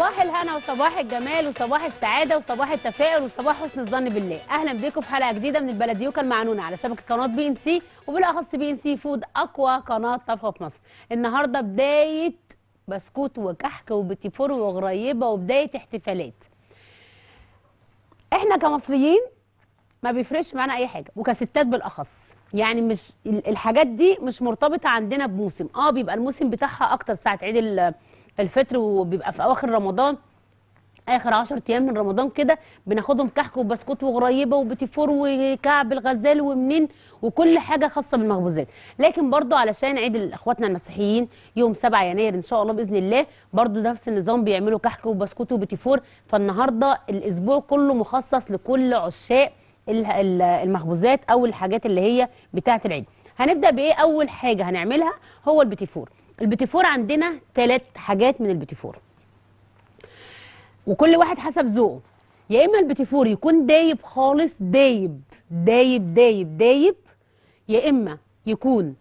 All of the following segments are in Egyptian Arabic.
صباح الهنا وصباح الجمال وصباح السعاده وصباح التفاؤل وصباح حسن الظن بالله اهلا بيكم في حلقه جديده من البلديوكا المعنونه على شبكه قناه بي ان سي وبالاخص بي ان سي فود اقوى قناه طبخ في مصر النهارده بدايه بسكوت وكحك وبيتي فور وغريبه وبدايه احتفالات احنا كمصريين ما بيفرقش معانا اي حاجه وكستات بالاخص يعني مش ال- الحاجات دي مش مرتبطه عندنا بموسم اه بيبقى الموسم بتاعها اكتر ساعه عيد ال- الفطر وبيبقى في اواخر رمضان اخر 10 ايام من رمضان كده بناخدهم كحك وبسكوت وغريبه وبيتي فور وكعب الغزال ومنين وكل حاجه خاصه بالمخبوزات لكن برضو علشان عيد اخواتنا المسيحيين يوم 7 يناير ان شاء الله باذن الله برضو نفس النظام بيعملوا كحك وبسكوت وبيتي فور فالنهارده الاسبوع كله مخصص لكل عشاق ال- ال- المخبوزات او الحاجات اللي هي بتاعه العيد هنبدا بايه اول حاجه هنعملها هو البيتي فور البيتي فور عندنا ثلاث حاجات من البيتي فور وكل واحد حسب ذوقه يا اما البيتي فور يكون دايب خالص دايب دايب دايب دايب يا اما يكون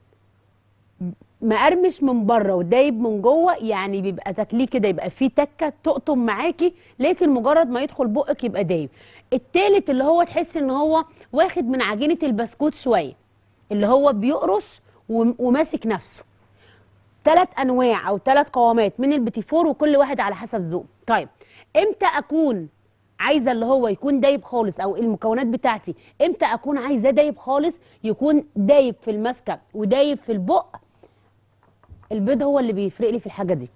مقرمش من بره ودايب من جوه يعني بيبقى تاكليه كده يبقى فيه تكه تقطم معاكي لكن مجرد ما يدخل بقك يبقى دايب التالت اللي هو تحس ان هو واخد من عجينه البسكوت شويه اللي هو بيقرش وم- وماسك نفسه ثلاث انواع او ثلاث قوامات من البيتي فور وكل واحد على حسب ذوقه طيب امتى اكون عايزه اللي هو يكون دايب خالص او المكونات بتاعتي امتى اكون عايزاه دايب خالص يكون دايب في المسكه ودايب في البق البيض هو اللي بيفرق لي في الحاجه دي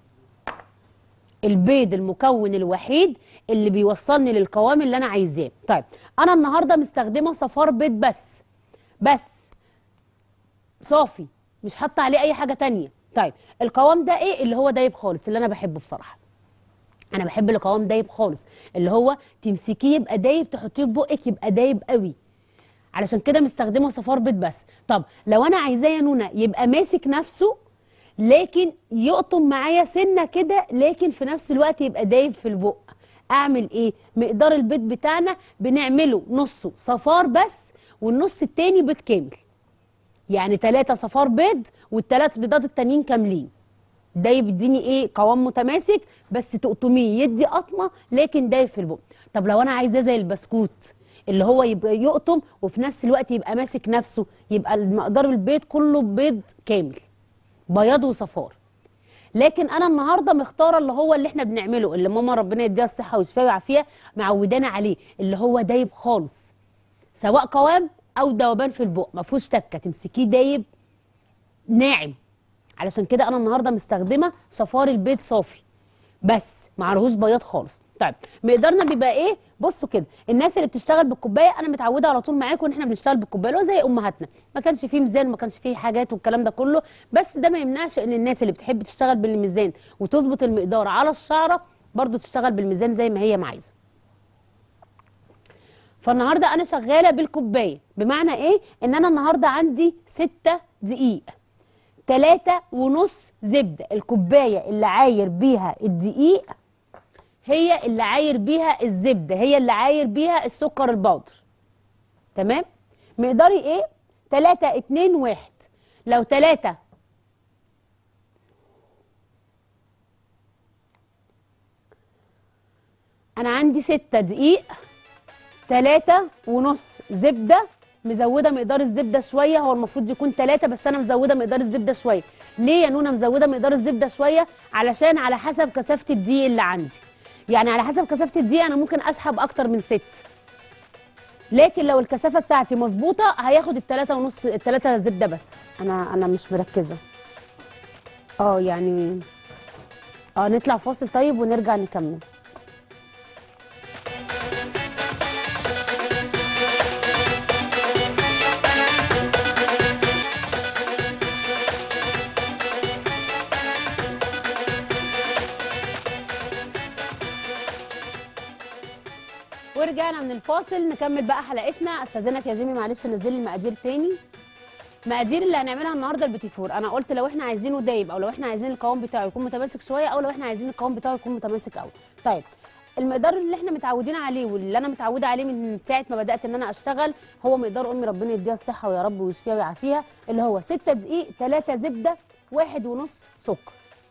البيض المكون الوحيد اللي بيوصلني للقوام اللي انا عايزاه طيب انا النهارده مستخدمه صفار بيض بس بس صافي مش حاطه عليه اي حاجه تانية طيب القوام ده ايه اللي هو دايب خالص اللي انا بحبه بصراحه انا بحب القوام دايب خالص اللي هو تمسكيه يبقى دايب تحطيه في بقك يبقى دايب قوي علشان كده مستخدمه صفار بيض بس طب لو انا عايزاه يا نونا يبقى ماسك نفسه لكن يقطم معايا سنه كده لكن في نفس الوقت يبقى دايب في البق اعمل ايه مقدار البيض بتاعنا بنعمله نصه صفار بس والنص التاني بيض كامل يعني ثلاثة صفار بيض والثلاث بيضات التانيين كاملين ده يديني ايه قوام متماسك بس تقطميه يدي قطمه لكن دايب في البق طب لو انا عايزاه زي البسكوت اللي هو يبقى يقطم وفي نفس الوقت يبقى ماسك نفسه يبقى مقدار البيض كله بيض كامل بياض وصفار لكن انا النهارده مختاره اللي هو اللي احنا بنعمله اللي ماما ربنا يديها الصحه والشفاء والعافيه معودانا عليه اللي هو دايب خالص سواء قوام او ذوبان في البق ما فيهوش تكه تمسكيه دايب ناعم علشان كده انا النهارده مستخدمه صفار البيض صافي بس معلهوش بياض خالص طيب مقدارنا بيبقى ايه بصوا كده الناس اللي بتشتغل بالكوبايه انا متعوده على طول معاكم ان احنا بنشتغل بالكوبايه اللي هو زي امهاتنا ما كانش فيه ميزان وما كانش فيه حاجات والكلام ده كله بس ده ما يمنعش ان الناس اللي بتحب تشتغل بالميزان وتظبط المقدار على الشعره برضو تشتغل بالميزان زي ما هي ما عايزه فالنهارده انا شغاله بالكوبايه بمعنى ايه ان انا النهارده عندي ستة دقيق تلاتة ونص زبدة الكوباية اللي عاير بيها الدقيق هي اللي عاير بيها الزبدة هي اللي عاير بيها السكر البودر تمام مقداري ايه تلاتة اتنين واحد لو تلاتة انا عندي ستة دقيق تلاتة ونص زبدة مزودة مقدار الزبدة شوية هو المفروض يكون تلاتة بس أنا مزودة مقدار الزبدة شوية ليه يا نونا مزودة مقدار الزبدة شوية علشان على حسب كثافة الدقيق اللي عندي يعني على حسب كثافة الدقيق أنا ممكن أسحب أكتر من ست لكن لو الكثافة بتاعتي مظبوطة هياخد التلاتة ونص التلاتة زبدة بس أنا أنا مش مركزة اه يعني اه نطلع فاصل طيب ونرجع نكمل ورجعنا من الفاصل نكمل بقى حلقتنا استاذنك يا جيمي معلش نزل لي المقادير تاني مقادير اللي هنعملها النهارده البيتي فور انا قلت لو احنا عايزينه دايب او لو احنا عايزين القوام بتاعه يكون متماسك شويه او لو احنا عايزين القوام بتاعه يكون متماسك قوي طيب المقدار اللي احنا متعودين عليه واللي انا متعوده عليه من ساعه ما بدات ان انا اشتغل هو مقدار امي ربنا يديها الصحه ويا رب ويشفيها ويعافيها اللي هو 6 دقيق 3 زبده واحد ونص سكر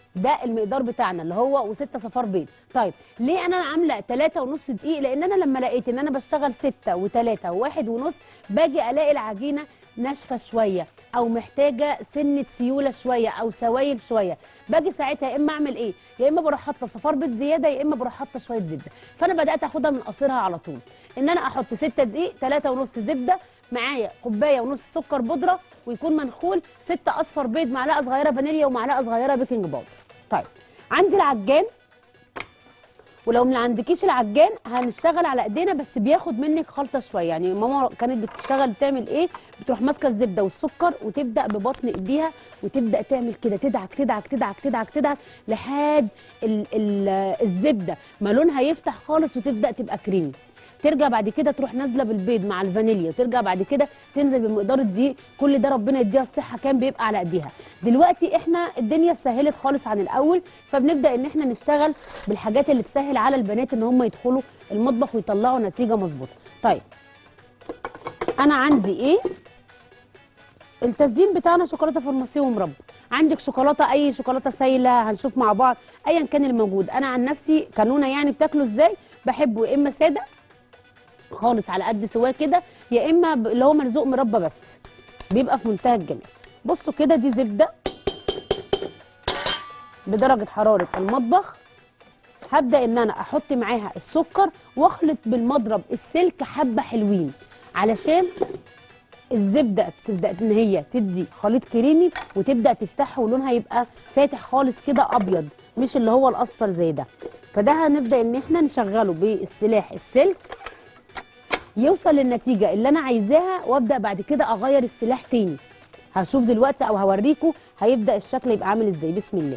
ده المقدار بتاعنا اللي هو وستة صفار بيض طيب ليه انا عامله تلاتة ونص دقيق لان انا لما لقيت ان انا بشتغل ستة وتلاتة وواحد ونص باجي الاقي العجينه ناشفه شويه او محتاجه سنه سيوله شويه او سوائل شويه باجي ساعتها يا اما اعمل ايه يا اما بروح حاطه صفار بيض زياده يا اما بروح حاطه شويه زبده فانا بدات اخدها من قصيرها على طول ان انا احط 6 دقيق 3 ونص زبده معايا كوبايه ونص سكر بودره ويكون منخول 6 اصفر بيض معلقه صغيره فانيليا ومعلقه صغيره بيكنج باودر طيب عندي العجان ولو ما عندكيش العجان هنشتغل على ايدينا بس بياخد منك خلطه شويه يعني ماما كانت بتشتغل بتعمل ايه بتروح ماسكه الزبده والسكر وتبدا ببطن ايديها وتبدا تعمل كده تدعك تدعك تدعك تدعك تدعك لحد ال ال الزبده ما لونها يفتح خالص وتبدا تبقى كريمي ترجع بعد كده تروح نازله بالبيض مع الفانيليا ترجع بعد كده تنزل بمقدار الدقيق كل ده ربنا يديها الصحه كان بيبقى على ايديها دلوقتي احنا الدنيا سهلت خالص عن الاول فبنبدا ان احنا نشتغل بالحاجات اللي تسهل على البنات ان هم يدخلوا المطبخ ويطلعوا نتيجه مظبوطه طيب انا عندي ايه التزيين بتاعنا شوكولاته فرماسي ومربى عندك شوكولاته اي شوكولاته سايله هنشوف مع بعض ايا كان الموجود انا عن نفسي كانونه يعني بتاكله ازاي بحبه يا اما ساده خالص على قد سواه كده يا اما ب- اللي هو مرزوق مربى بس بيبقى في منتهى الجمال بصوا كده دي زبده بدرجه حراره المطبخ هبدا ان انا احط معاها السكر واخلط بالمضرب السلك حبه حلوين علشان الزبده تبدا ان هي تدي خليط كريمي وتبدا تفتحه ولونها يبقى فاتح خالص كده ابيض مش اللي هو الاصفر زي ده فده هنبدا ان احنا نشغله بالسلاح السلك يوصل للنتيجه اللي انا عايزاها وابدا بعد كده اغير السلاح تاني هشوف دلوقتي او هوريكم هيبدا الشكل يبقى عامل ازاي بسم الله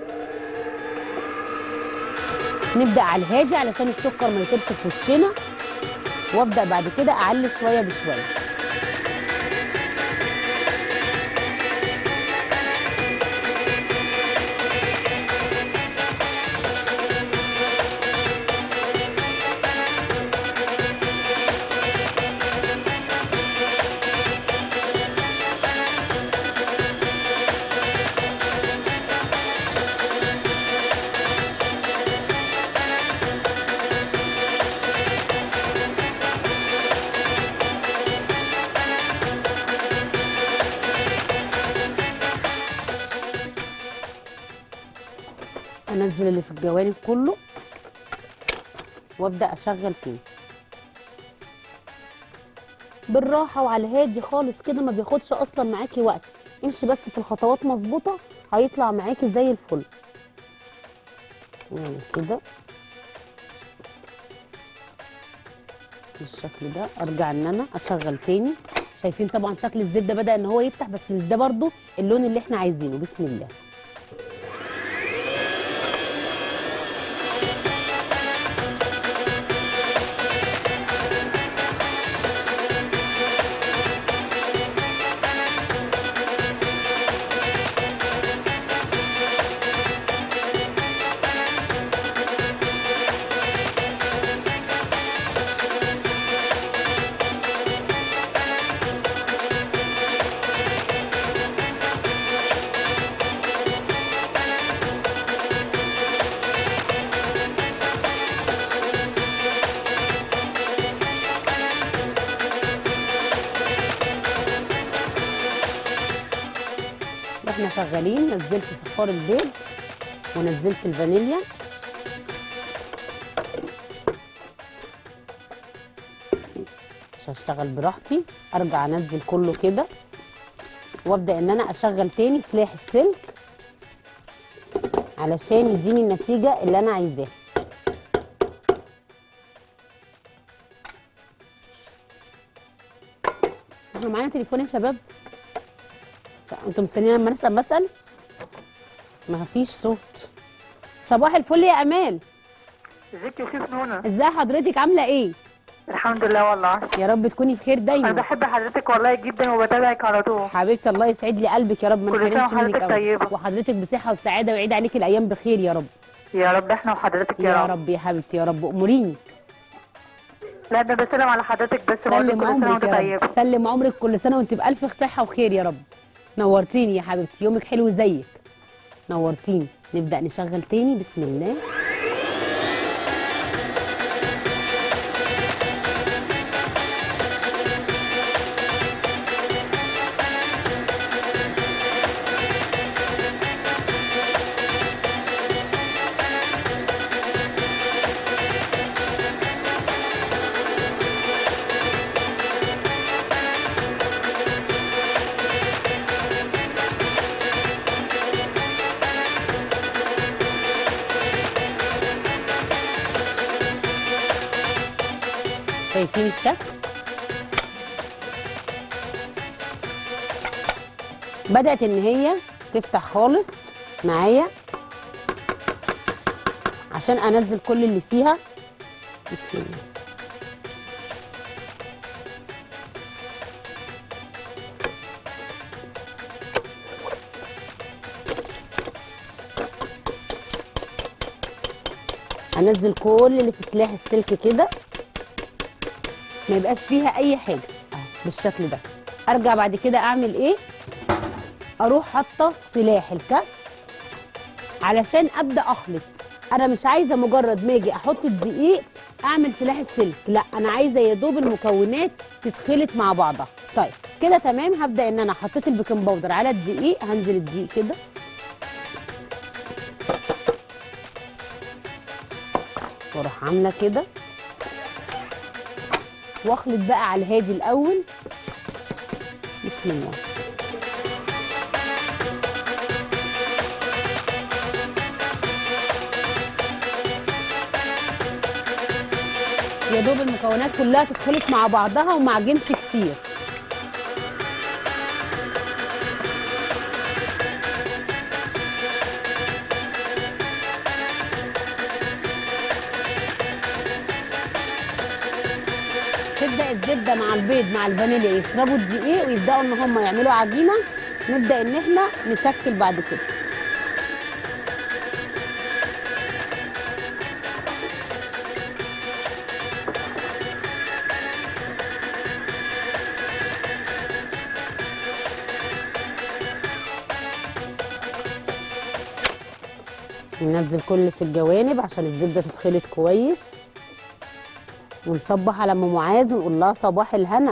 نبدا على الهادي علشان السكر ما يطيرش في وشنا وابدا بعد كده اعلي شويه بشويه انزل اللي في الجوانب كله وابدا اشغل تاني بالراحه وعلى الهادي خالص كده ما بياخدش اصلا معاكي وقت امشي بس في الخطوات مظبوطه هيطلع معاكي زي الفل يعني كده بالشكل ده ارجع ان انا اشغل تاني شايفين طبعا شكل الزبده بدا ان هو يفتح بس مش ده برضو اللون اللي احنا عايزينه بسم الله واحنا شغالين نزلت صفار البيض ونزلت الفانيليا عشان اشتغل براحتي ارجع انزل كله كده وابدا ان انا اشغل تاني سلاح السلك علشان يديني النتيجه اللي انا عايزاها احنا معانا تليفون يا شباب انتوا مستنيين لما نسال بسال ما فيش صوت صباح الفل يا امال ازيك يا شيف نونا ازاي حضرتك عامله ايه الحمد لله والله يا رب تكوني بخير انا دايما بحب حضرتك والله جدا وبتابعك على طول حبيبتي الله يسعد لي قلبك يا رب ما كل سنة نحرمش منك وحضرتك أبدا. طيبة. وحضرتك بصحه وسعاده ويعيد عليك الايام بخير يا رب يا رب احنا وحضرتك يا, يا رب. رب يا حبيبتي يا رب اموريني لا ده بسلم على حضرتك بس برضه سلم كل سنه عمرك وانت يا رب طيبه سلم عمرك كل سنه وانت بالف صحه وخير يا رب نورتيني يا حبيبتي يومك حلو زيك نورتيني نبدا نشغل تاني بسم الله شايفين الشكل بدأت ان هي تفتح خالص معايا عشان انزل كل اللي فيها بسم الله انزل كل اللي في سلاح السلك كده ما يبقاش فيها اي حاجه اهو بالشكل ده ارجع بعد كده اعمل ايه اروح حاطه سلاح الكف علشان ابدا اخلط انا مش عايزه مجرد ما اجي احط الدقيق اعمل سلاح السلك لا انا عايزه يا دوب المكونات تتخلط مع بعضها طيب كده تمام هبدا ان انا حطيت البيكنج باودر على الدقيق هنزل الدقيق كده واروح عامله كده واخلط بقى على الهادي الاول بسم الله يا دوب المكونات كلها تتخلط مع بعضها وما عجنش كتير تبدا الزبده مع البيض مع الفانيليا يشربوا الدقيق ويبداوا ان هم يعملوا عجينه نبدا ان احنا نشكل بعد كده ننزل كل اللي في الجوانب عشان الزبده تتخلط كويس ونصبح على ام معاذ ونقول لها صباح الهنا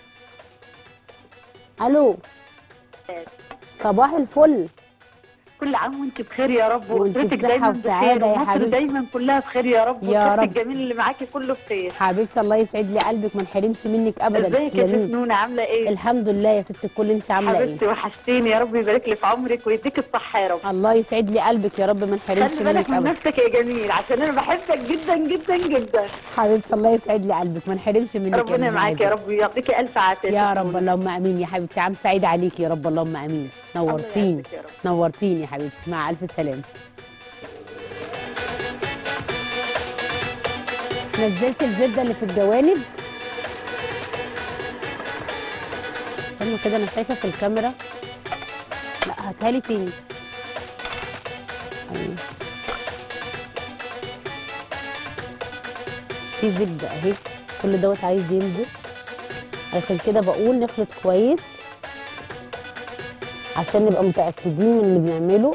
الو صباح الفل كل عام وانت بخير يا رب وانت واسرتك بصحة دايما وسعادة بخير يا ومصر حبيبتي. دايما كلها بخير يا رب يا والشخص رب. الجميل اللي معاكي كله بخير حبيبتي الله يسعد لي قلبك ما نحرمش منك ابدا ازيك يا تسلمي ست نونه عامله ايه الحمد لله يا ست الكل انت عامله حبيبتي ايه وحشتيني يا رب يبارك لي في عمرك ويديك الصحه يا رب الله يسعد لي قلبك يا رب ما نحرمش خلي بالك منك من ابدا نفسك يا جميل عشان انا بحبك جدا جدا جدا حبيبتي الله يسعد لي قلبك ما نحرمش منك ربنا أم معاك يا معاذ. رب ويعطيكي الف عافيه يا ست رب نونة. اللهم امين يا حبيبتي عام سعيد عليكي يا رب اللهم امين نورتيني يعزك يا رب. نورتيني يا حبيبتي مع الف سلامه نزلت الزبده اللي في الجوانب استنوا كده انا شايفه في الكاميرا لا هاتها لي تاني أيوة. في زبده اهي كل دوت عايز ينزل عشان كده بقول نخلط كويس عشان نبقى متأكدين من اللي بنعمله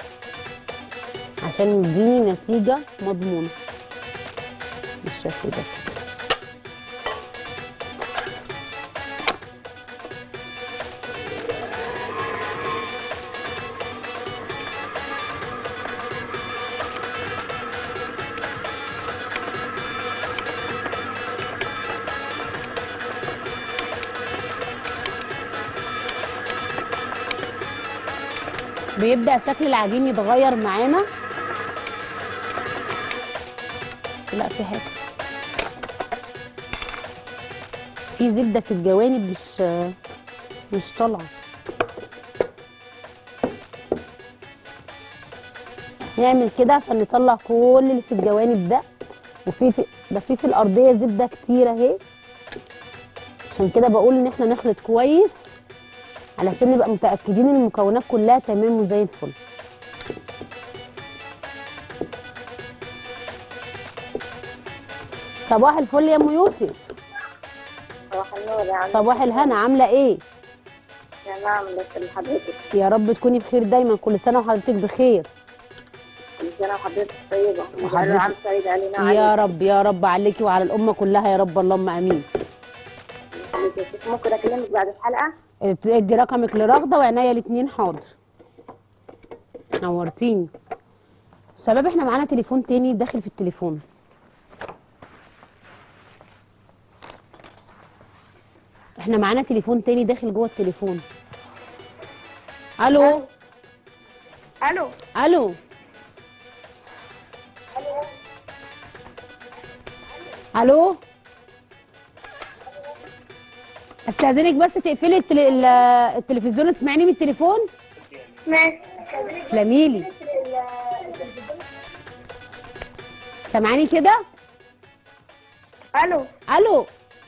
عشان يديني نتيجة مضمونة بالشكل ده بيبدأ شكل العجين يتغير معانا بس لا في حاجة في زبدة في الجوانب مش مش طالعة نعمل كده عشان نطلع كل اللي في الجوانب ده وفي في ده في في الأرضية زبدة كتير اهي عشان كده بقول ان احنا نخلط كويس علشان نبقى متأكدين ان المكونات كلها تمام وزي الفل صباح الفل يا ام يوسف صباح النور يا عم صباح الهنا عامله ايه يا نعم لك حضرتك يا رب تكوني بخير دايما كل سنه وحضرتك بخير كل سنه وحضرتك طيبه وحضرتك- وجعل عام سعيد علينا يا وعليك. رب يا رب عليكي وعلى الامه كلها يا رب اللهم امين عليك يا ست. ممكن اكلمك بعد الحلقه ادي رقمك لرغده وعناية الاتنين حاضر نورتيني شباب احنا معانا تليفون تاني داخل في التليفون احنا معانا تليفون تاني داخل جوه التليفون الو الو الو الو استاذنك بس تقفلي التل... ال- التلفزيون وتسمعيني من التليفون ماشي تسلمي لي سامعاني كده الو الو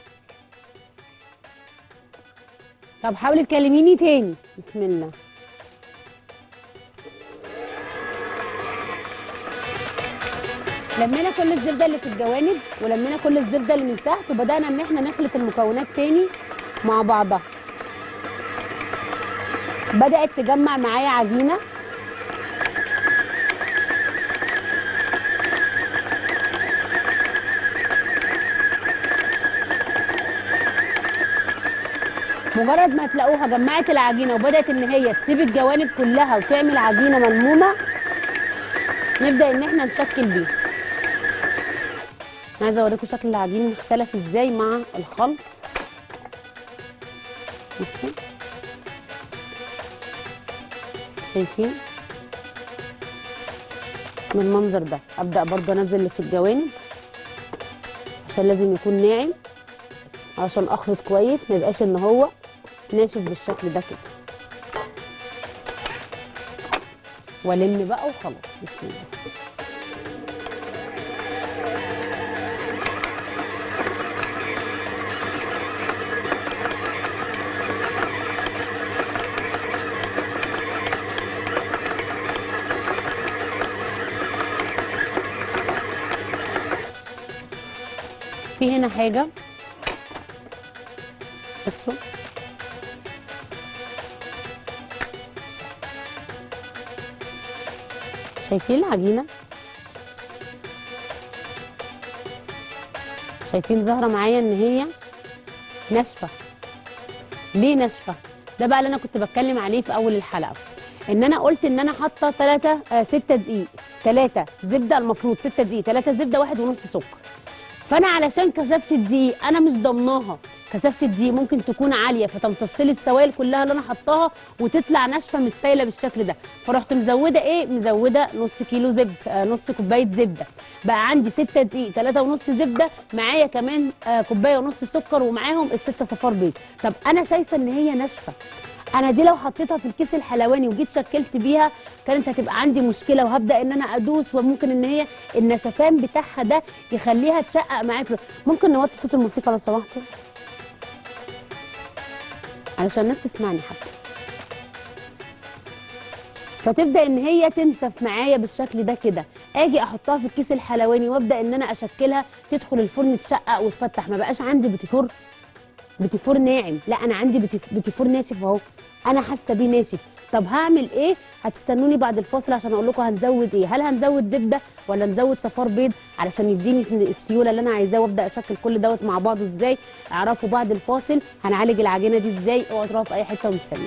طب حاولي تكلميني تاني بسم الله لمينا كل الزبده اللي في الجوانب ولمينا كل الزبده اللي من تحت وبدانا ان احنا نخلط المكونات تاني مع بعضها بدات تجمع معايا عجينه مجرد ما تلاقوها جمعت العجينه وبدات ان هي تسيب الجوانب كلها وتعمل عجينه ملمومه نبدا ان احنا نشكل بيها أنا عايزه اوريكم شكل العجين مختلف ازاي مع الخلط بصوا شايفين من المنظر ده ابدا برضه انزل اللي في الجوانب عشان لازم يكون ناعم عشان اخلط كويس ما يبقاش ان هو ناشف بالشكل ده كده والم بقى وخلاص بسم الله في هنا حاجه بصوا شايفين العجينة شايفين ظاهرة معايا ان هي ناشفة ليه ناشفة ده بقى اللي انا كنت بتكلم عليه في اول الحلقة ان انا قلت ان انا حاطة 3 آه 6 دقيق 3 زبدة المفروض 6 دقيق 3 زبدة واحد ونص سكر فانا علشان كثافه الدقيق انا مش ضمناها كثافه الدقيق ممكن تكون عاليه فتمتص لي السوائل كلها اللي انا حطاها وتطلع ناشفه مش سايله بالشكل ده فرحت مزوده ايه مزوده نص كيلو زبده آه نص كوبايه زبده بقى عندي 6 دقيق 3 ونص زبده معايا كمان آه كوبايه ونص سكر ومعاهم الستة صفار بيض طب انا شايفه ان هي ناشفه انا دي لو حطيتها في الكيس الحلواني وجيت شكلت بيها كانت هتبقى عندي مشكله وهبدا ان انا ادوس وممكن ان هي النشفان بتاعها ده يخليها تشقق معايا في ممكن نوطي صوت الموسيقى لو سمحتوا علشان الناس تسمعني حتى فتبدا ان هي تنشف معايا بالشكل ده كده اجي احطها في الكيس الحلواني وابدا ان انا اشكلها تدخل الفرن تشقق وتفتح ما بقاش عندي بتيفور بتيفور ناعم لا انا عندي بتيف- بتيفور ناشف اهو انا حاسه بيه ناشف طب هعمل ايه هتستنوني بعد الفاصل عشان اقول لكم هنزود ايه هل هنزود زبده ولا نزود صفار بيض علشان يديني السيوله اللي انا عايزاه وابدا اشكل كل دوت مع بعضه ازاي اعرفوا بعد الفاصل هنعالج العجينه دي ازاي اوعوا تروحوا في اي حته ومستنيين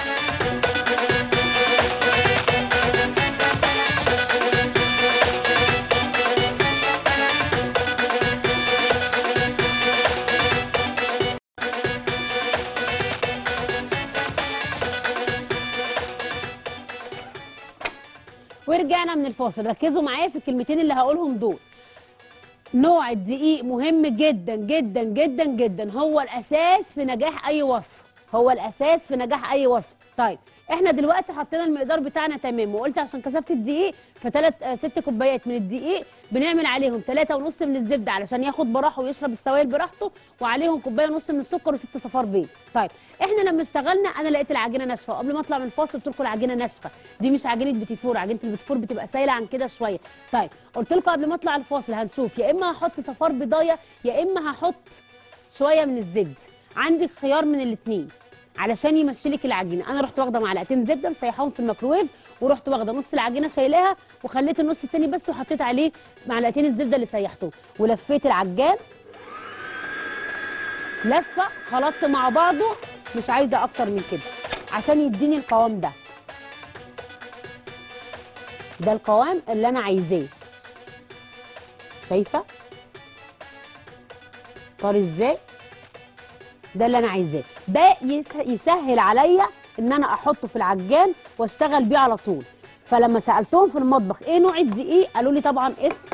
ورجعنا من الفاصل ركزوا معايا في الكلمتين اللي هقولهم دول نوع الدقيق مهم جدا جدا جدا جدا هو الاساس في نجاح اي وصفه هو الاساس في نجاح اي وصفه طيب احنا دلوقتي حطينا المقدار بتاعنا تمام وقلت عشان كثافه الدقيق فثلاث آه، ست كوبايات من الدقيق بنعمل عليهم ثلاثة ونص من الزبده علشان ياخد براحه ويشرب السوائل براحته وعليهم كوبايه ونص من السكر وست صفار بيض طيب احنا لما اشتغلنا انا لقيت العجينه ناشفه وقبل ما اطلع من الفاصل قلت لكم العجينه ناشفه دي مش عجينه بتيفور عجينه البتيفور بتبقى سايله عن كده شويه طيب قلت لكم قبل ما اطلع الفاصل هنشوف يا اما هحط صفار بيضايه يا اما هحط شويه من الزبد عندك خيار من الاثنين علشان يمشي لك العجينه انا رحت واخده معلقتين زبده مسيحاهم في الميكروويف ورحت واخده نص العجينه شايلاها وخليت النص التاني بس وحطيت عليه معلقتين الزبده اللي سيحتهم ولفيت العجان لفه خلطت مع بعضه مش عايزه اكتر من كده عشان يديني القوام ده ده القوام اللي انا عايزاه شايفه طار ازاي ده اللي انا عايزاه ده يس- يسهل عليا ان انا احطه في العجان واشتغل بيه على طول فلما سالتهم في المطبخ ايه نوع الدقيق قالوا لي طبعا اسم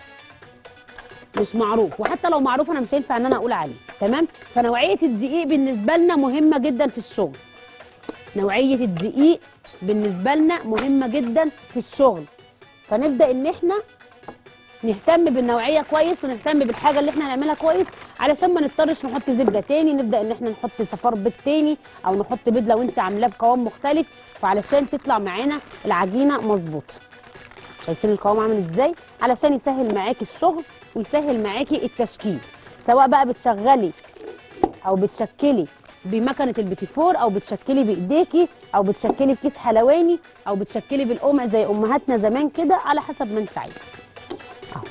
مش معروف وحتى لو معروف انا مش هينفع ان انا اقول عليه تمام فنوعيه الدقيق بالنسبه لنا مهمه جدا في الشغل نوعيه الدقيق بالنسبه لنا مهمه جدا في الشغل فنبدا ان احنا نهتم بالنوعيه كويس ونهتم بالحاجه اللي احنا هنعملها كويس علشان ما نضطرش نحط زبده تاني نبدا ان احنا نحط صفار بيض تاني او نحط بيض لو انت عاملاه بقوام مختلف فعلشان تطلع معانا العجينه مظبوطه شايفين القوام عامل ازاي علشان يسهل معاكي الشغل ويسهل معاكي التشكيل سواء بقى بتشغلي او بتشكلي بمكنه البيتيفور او بتشكلي بايديكي او بتشكلي بكيس حلواني او بتشكلي بالقمع زي امهاتنا زمان كده على حسب ما انت عايزه أهو.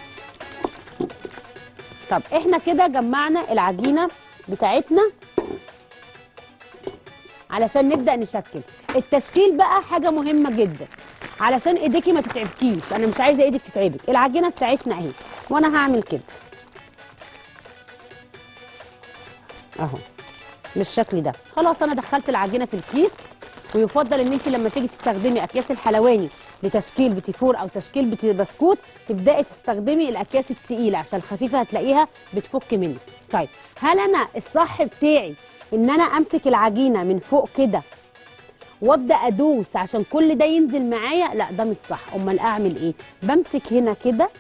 طب احنا كده جمعنا العجينه بتاعتنا علشان نبدا نشكل التشكيل بقى حاجه مهمه جدا علشان ايديكي ما تتعبكيش انا مش عايزه ايدك تتعبك العجينه بتاعتنا اهي وانا هعمل كده اهو بالشكل ده خلاص انا دخلت العجينه في الكيس ويفضل ان انت لما تيجي تستخدمي اكياس الحلواني لتشكيل بتيفور او تشكيل بت- بسكوت تبداي تستخدمي الاكياس التقيله عشان الخفيفه هتلاقيها بتفك منك طيب هل انا الصح بتاعي ان انا امسك العجينه من فوق كده وابدا ادوس عشان كل ده ينزل معايا لا ده مش صح امال اعمل ايه بمسك هنا كده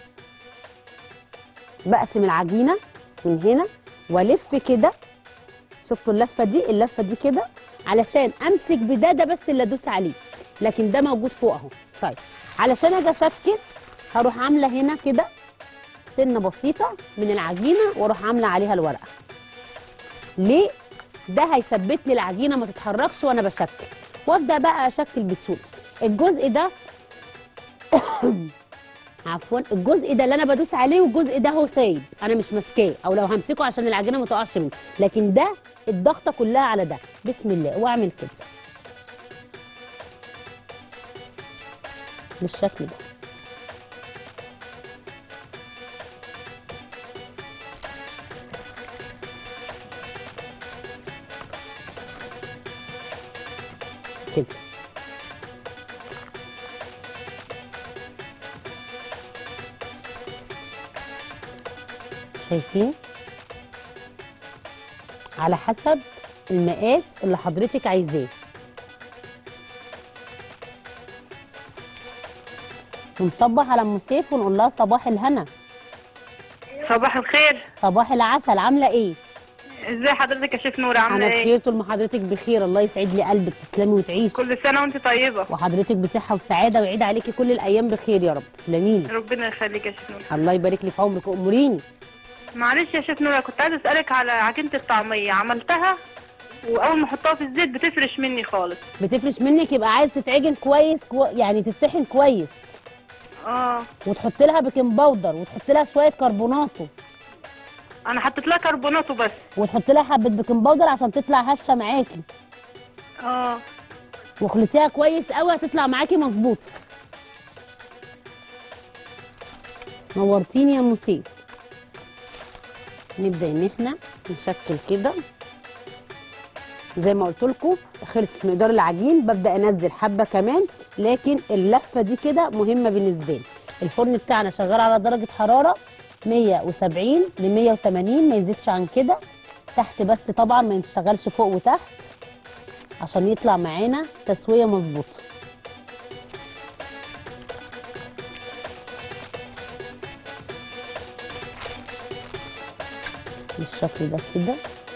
بقسم العجينه من هنا والف كده شفتوا اللفه دي اللفه دي كده علشان امسك بده ده بس اللي ادوس عليه لكن ده موجود فوق اهو طيب علشان اجي اشكل هروح عامله هنا كده سنه بسيطه من العجينه واروح عامله عليها الورقه ليه ده هيثبت لي العجينه ما تتحركش وانا بشكل وابدا بقى اشكل بسهوله الجزء ده عفوا الجزء ده اللي انا بدوس عليه والجزء ده هو سايب انا مش ماسكاه او لو همسكه عشان العجينه ما تقعش مني لكن ده الضغطه كلها على ده بسم الله واعمل كده بالشكل ده كده شايفين على حسب المقاس اللي حضرتك عايزاه ونصبح على ام سيف ونقول لها صباح الهنا صباح الخير صباح العسل عامله ايه ازي حضرتك يا شيف نورة عامله انا ايه بخير طول ما حضرتك بخير الله يسعد لي قلبك تسلمي وتعيشي كل سنه وانت طيبه وحضرتك بصحه وسعاده ويعيد عليكي كل الايام بخير يا رب تسلمي لي ربنا يخليك يا شيف نورة الله يبارك لي في عمرك واموريني معلش يا شيف نورة كنت عايزه اسالك على عجينه الطعميه عملتها واول ما احطها في الزيت بتفرش مني خالص بتفرش منك يبقى عايز تتعجن كويس كو... يعني تتطحن كويس اه وتحط لها بيكنج باودر وتحط لها شويه كربوناتو انا حطيت لها كربونات وبس وتحط لها حبه بيكنج باودر عشان تطلع هشه معاكي اه واخلطيها كويس قوي هتطلع معاكي مظبوطه نورتيني يا ام سيف نبدا ان احنا نشكل كده زي ما قلت لكم خلص مقدار العجين ببدا انزل حبه كمان لكن اللفه دي كده مهمه بالنسبه لي الفرن بتاعنا شغال على درجه حراره 170 ل 180 ما يزيدش عن كده تحت بس طبعا ما يشتغلش فوق وتحت عشان يطلع معانا تسويه مظبوطه بالشكل ده كده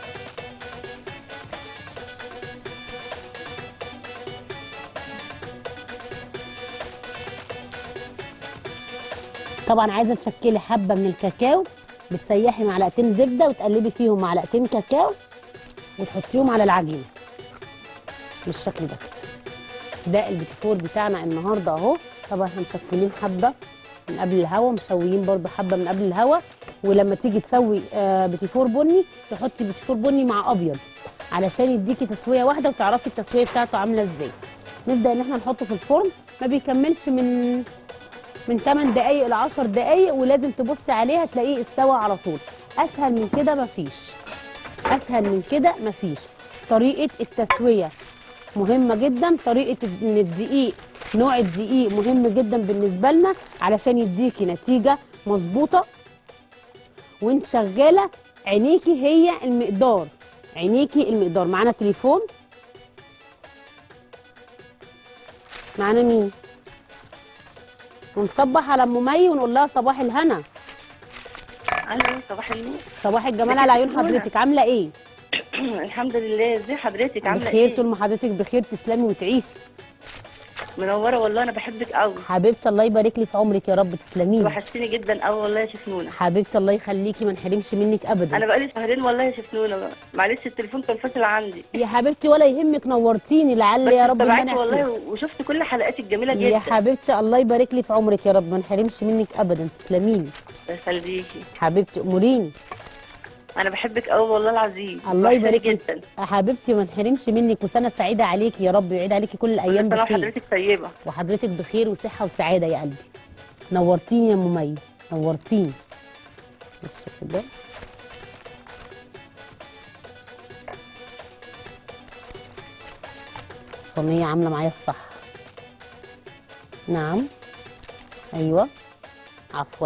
طبعا عايزه تشكلي حبه من الكاكاو بتسيحي معلقتين زبده وتقلبي فيهم معلقتين كاكاو وتحطيهم على العجينه بالشكل ده كده ده البيتيفور بتاعنا النهارده اهو طبعا احنا مشكلين حبه من قبل الهوا مسويين برضو حبه من قبل الهوا ولما تيجي تسوي آه بيتيفور بني تحطي بيتيفور بني مع ابيض علشان يديكي تسويه واحده وتعرفي التسويه بتاعته عامله ازاي نبدا ان احنا نحطه في الفرن ما بيكملش من من 8 دقايق ل 10 دقايق ولازم تبصي عليه هتلاقيه استوى على طول اسهل من كده مفيش اسهل من كده مفيش طريقه التسويه مهمه جدا طريقه ان الدقيق نوع الدقيق مهم جدا بالنسبه لنا علشان يديكي نتيجه مظبوطه وانت شغاله عينيكي هي المقدار عينيكي المقدار معانا تليفون معانا مين ونصبح على ام مي ونقول لها صباح الهنا الو صباح النور صباح الجمال على عيون منى. حضرتك عامله ايه الحمد لله ازي حضرتك عامله بخير ايه طول ما حضرتك بخير تسلمي وتعيشي منوره والله انا بحبك قوي حبيبتي الله يبارك لي في عمرك يا رب تسلمي لي وحشتيني جدا قوي والله يا شفنونه حبيبتي الله يخليكي ما نحرمش منك ابدا انا بقالي شهرين والله يا شفنونه معلش التليفون كان فاصل عندي يا حبيبتي ولا يهمك نورتيني لعل بس يا رب تابعتي ربنا والله يحفظك. وشفت كل حلقاتك الجميله يا جدا حبيبتي الله يبارك لي في عمرك يا رب ما نحرمش منك ابدا تسلمي لي يخليكي حبيبتي اموريني انا بحبك قوي والله العظيم الله وحشاني يبارك لك جدا يا حبيبتي ما نحرمش منك وسنه سعيده عليكي يا رب يعيد عليكي كل الايام كل سنه بخير وحضرتك طيبه وحضرتك بخير وصحه وسعاده يا قلبي نورتيني يا ام مي نورتيني بصوا كده الصينيه عامله معايا الصح نعم ايوه عفوا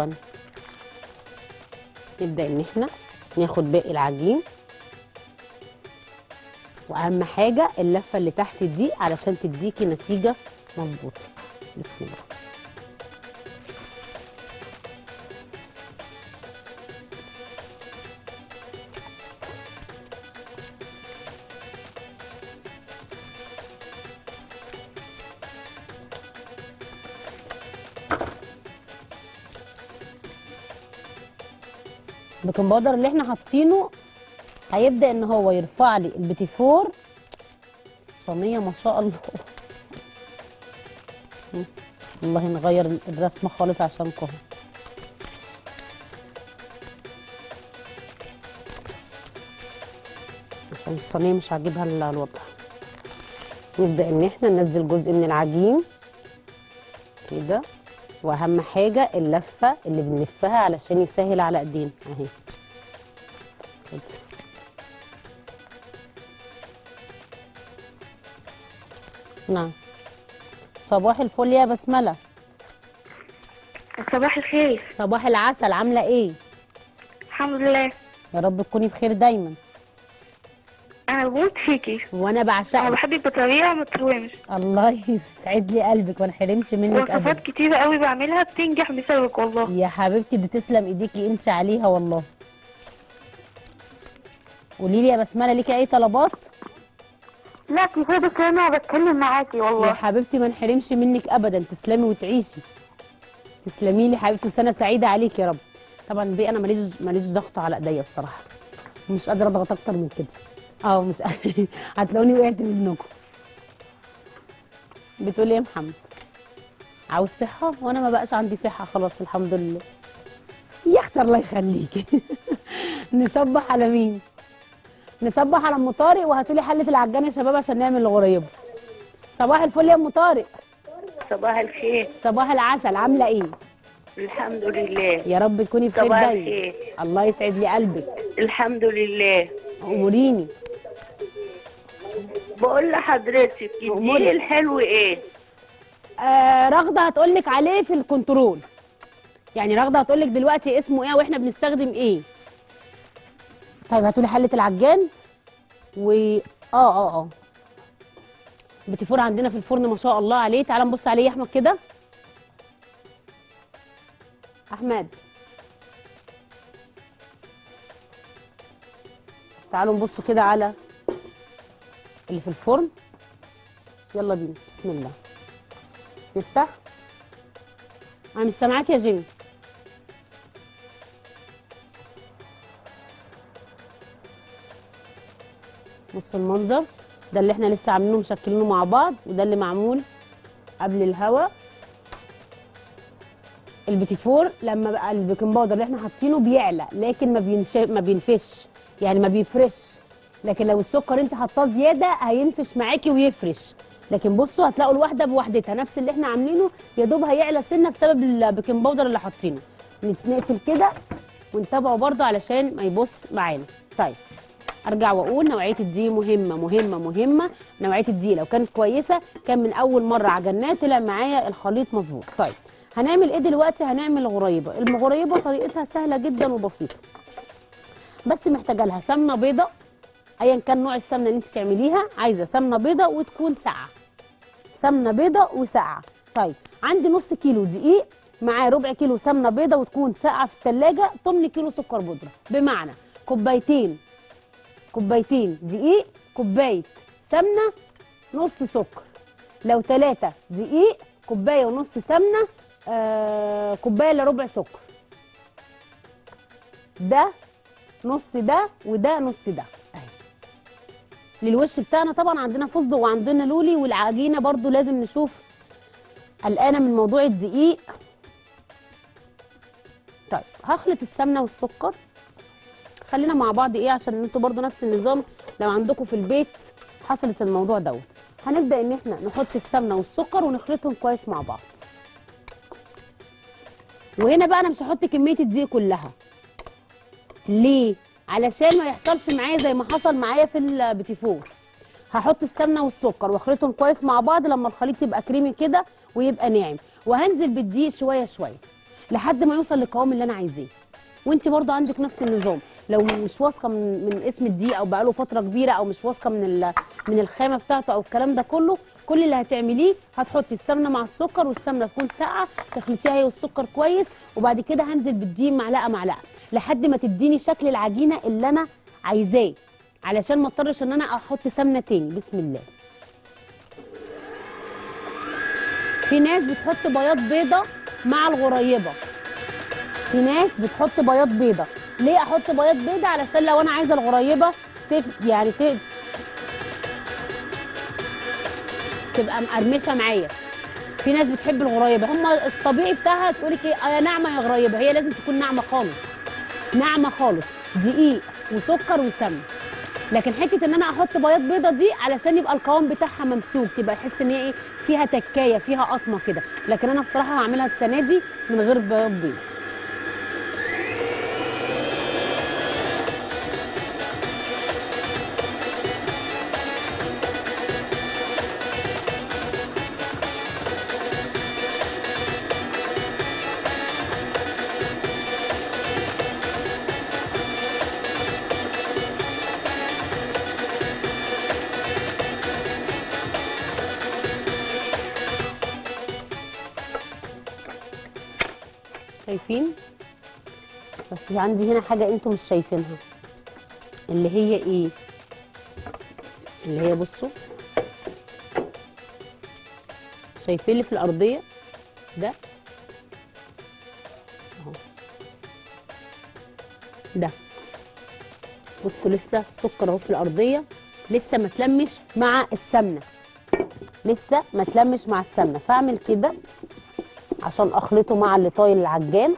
نبدا ان احنا ناخد باقي العجين واهم حاجه اللفه اللي تحت دي علشان تديكي نتيجه مظبوطه بسم الله البيكنج باودر اللي احنا حاطينه هيبدا ان هو يرفع لي البيتيفور الصينيه ما شاء الله مم. والله نغير الرسمه خالص عشانكم عشان الصينيه مش عاجبها ال- الوضع نبدا ان احنا ننزل جزء من العجين كده واهم حاجه اللفه اللي بنلفها علشان يسهل على ايدينا اهي كده نعم صباح الفل يا بسمله صباح الخير صباح العسل عامله ايه الحمد لله يا رب تكوني بخير دايما انا بموت فيكي وانا انا بعشقك بحبك بطريقه ما تتوهمش الله يسعد لي قلبك وما نحرمش منك وصفات ابدا كتيره قوي بعملها بتنجح بسببك والله يا حبيبتي دي تسلم ايديكي انت عليها والله قولي لي يا بسمله ليكي اي طلبات لا كفايه بس انا بتكلم معاكي يا والله حبيبتي ما نحرمش منك ابدا تسلمي وتعيشي تسلمي لي حبيبتي وسنه سعيده عليك يا رب طبعا بيه انا ماليش ماليش ضغط على ايديا بصراحه مش قادره اضغط اكتر من كده اه مش هتلاقوني وقعت منكم بتقولي ايه يا محمد عاوز صحه وانا ما بقاش عندي صحه خلاص الحمد لله يا اختي الله يخليكي نصبح على مين نصبح على ام طارق وهاتولي حله العجان يا شباب عشان نعمل الغريبه صباح الفل يا ام طارق صباح الخير صباح العسل عامله ايه الحمد لله يا رب تكوني بخير صباح دايما الخير. الله يسعد لي قلبك الحمد لله اموريني بقول لحضرتك أموري. الدقيق الحلو ايه آه رغده هتقول لك عليه في الكنترول يعني رغده هتقول لك دلوقتي اسمه ايه واحنا بنستخدم ايه طيب هاتولي حله العجان و اه اه اه بتفور عندنا في الفرن ما شاء الله عليه تعال نبص عليه يا احمد كده احمد تعالوا نبص كده على اللي في الفرن يلا بينا بسم الله نفتح انا مش سامعاك يا جيمي بص المنظر ده اللي احنا لسه عاملينه مشكلينه مع بعض وده اللي معمول قبل الهوا البيتي فور لما بقى البيكنج باودر اللي احنا حاطينه بيعلى لكن ما بينش ما بينفش يعني ما بيفرش لكن لو السكر انت حطاه زياده هينفش معاكي ويفرش لكن بصوا هتلاقوا الواحده بوحدتها نفس اللي احنا عاملينه يا دوب هيعلى سنه بسبب البيكنج باودر اللي حاطينه نس- نقفل كده ونتابعه برده علشان ما يبص معانا طيب ارجع واقول نوعيه الدقيق مهمه مهمه مهمه نوعيه الدقيق لو كانت كويسه كان من اول مره عجناه طلع معايا الخليط مظبوط طيب هنعمل ايه دلوقتي هنعمل غريبه الغريبه طريقتها سهله جدا وبسيطه بس محتاجه لها سمنه بيضه ايا كان نوع السمنه اللي انت تعمليها عايزه سمنه بيضه وتكون ساقعه سمنه بيضه وساقعه طيب عندي نص كيلو دقيق معاه ربع كيلو سمنه بيضه وتكون ساقعه في الثلاجه 8 كيلو سكر بودره بمعنى كوبايتين كوبايتين دقيق كوبايه سمنه نص سكر لو ثلاثة دقيق كوبايه ونص سمنه آه كوبايه الا ربع سكر ده نص ده وده نص ده اهي للوش بتاعنا طبعا عندنا فستق وعندنا لولي والعجينه برضو لازم نشوف قلقانه من موضوع الدقيق طيب هخلط السمنه والسكر خلينا مع بعض ايه عشان انتوا برضو نفس النظام لو عندكم في البيت حصلت الموضوع دوت هنبدا ان احنا نحط السمنه والسكر ونخلطهم كويس مع بعض وهنا بقى انا مش هحط كميه الدقيق كلها ليه علشان ما يحصلش معايا زي ما حصل معايا في البيتي فور هحط السمنه والسكر واخلطهم كويس مع بعض لما الخليط يبقى كريمي كده ويبقى ناعم وهنزل بالدقيق شويه شويه لحد ما يوصل للقوام اللي انا عايزاه وانت برضو عندك نفس النظام لو مش واثقه من من اسم الدقيق او بقاله فتره كبيره او مش واثقه من ال- من الخامه بتاعته او الكلام ده كله كل اللي هتعمليه هتحطي السمنه مع السكر والسمنه تكون ساقعه تخلطيها هي والسكر كويس وبعد كده هنزل بالدقيق معلقه معلقه لحد ما تديني شكل العجينه اللي انا عايزاه علشان ما اضطرش ان انا احط سمنه تاني بسم الله في ناس بتحط بياض بيضه مع الغريبه في ناس بتحط بياض بيضه ليه احط بياض بيضه علشان لو انا عايزه الغريبه تف... يعني ت... تبقى مقرمشه معايا في ناس بتحب الغريبه هم الطبيعي بتاعها تقول لك ايه آه يا ناعمه يا غريبه هي لازم تكون ناعمه خالص ناعمه خالص دقيق وسكر وسمنه لكن حته ان انا احط بياض بيضه دي علشان يبقى القوام بتاعها ممسوك تبقى يحس ان هي ايه فيها تكايه فيها قطمه كده لكن انا بصراحه هعملها السنه دي من غير بياض بيض شايفين بس عندي هنا حاجه انتم مش شايفينها اللي هي ايه اللي هي بصوا شايفين اللي في الارضيه ده اهو ده بصوا لسه سكر اهو في الارضيه لسه ما تلمش مع السمنه لسه ما تلمش مع السمنه فاعمل كده عشان اخلطه مع اللي طايل العجان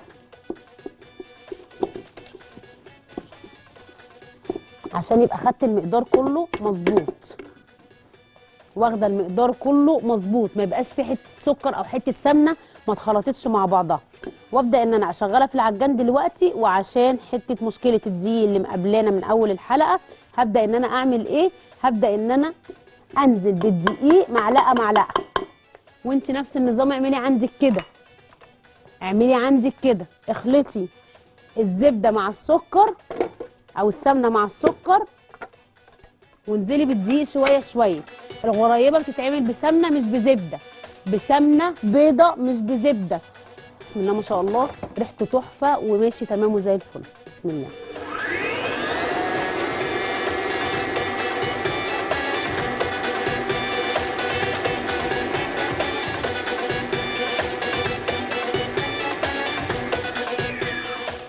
عشان يبقى خدت المقدار كله مظبوط واخده المقدار كله مظبوط ما يبقاش في حته سكر او حته سمنه ما اتخلطتش مع بعضها وابدا ان انا اشغلها في العجان دلوقتي وعشان حته مشكله الدقيق اللي مقابلانا من اول الحلقه هبدا ان انا اعمل ايه هبدا ان انا انزل بالدقيق معلقه معلقه وانت نفس النظام اعملي عندك كده اعملي عندك كده اخلطي الزبده مع السكر او السمنه مع السكر وانزلي بالدقيق شويه شويه الغريبه بتتعمل بسمنه مش بزبده بسمنه بيضه مش بزبده بسم الله ما شاء الله ريحته تحفه وماشي تمام وزي الفل بسم الله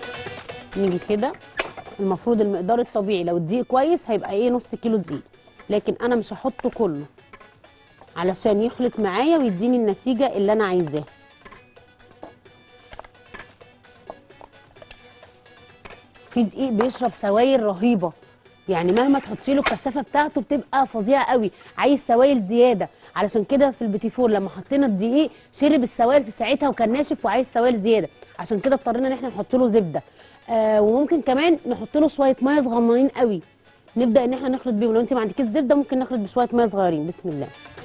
نيجي كده المفروض المقدار الطبيعي لو الدقيق كويس هيبقى ايه نص كيلو دقيق لكن انا مش هحطه كله علشان يخلط معايا ويديني النتيجه اللي انا عايزاها في دقيق بيشرب سوائل رهيبه يعني مهما تحطي له الكثافه بتاعته بتبقى فظيعه قوي عايز سوائل زياده علشان كده في البيتي فور لما حطينا الدقيق شرب السوائل في ساعتها وكان ناشف وعايز سوائل زياده عشان كده اضطرينا ان احنا نحط له زبده آه وممكن كمان نحط له شويه ميه صغننين قوي نبدا ان احنا نخلط بيهم لو انت ما عندكيش زبده ممكن نخلط بشويه ميه صغيرين بسم الله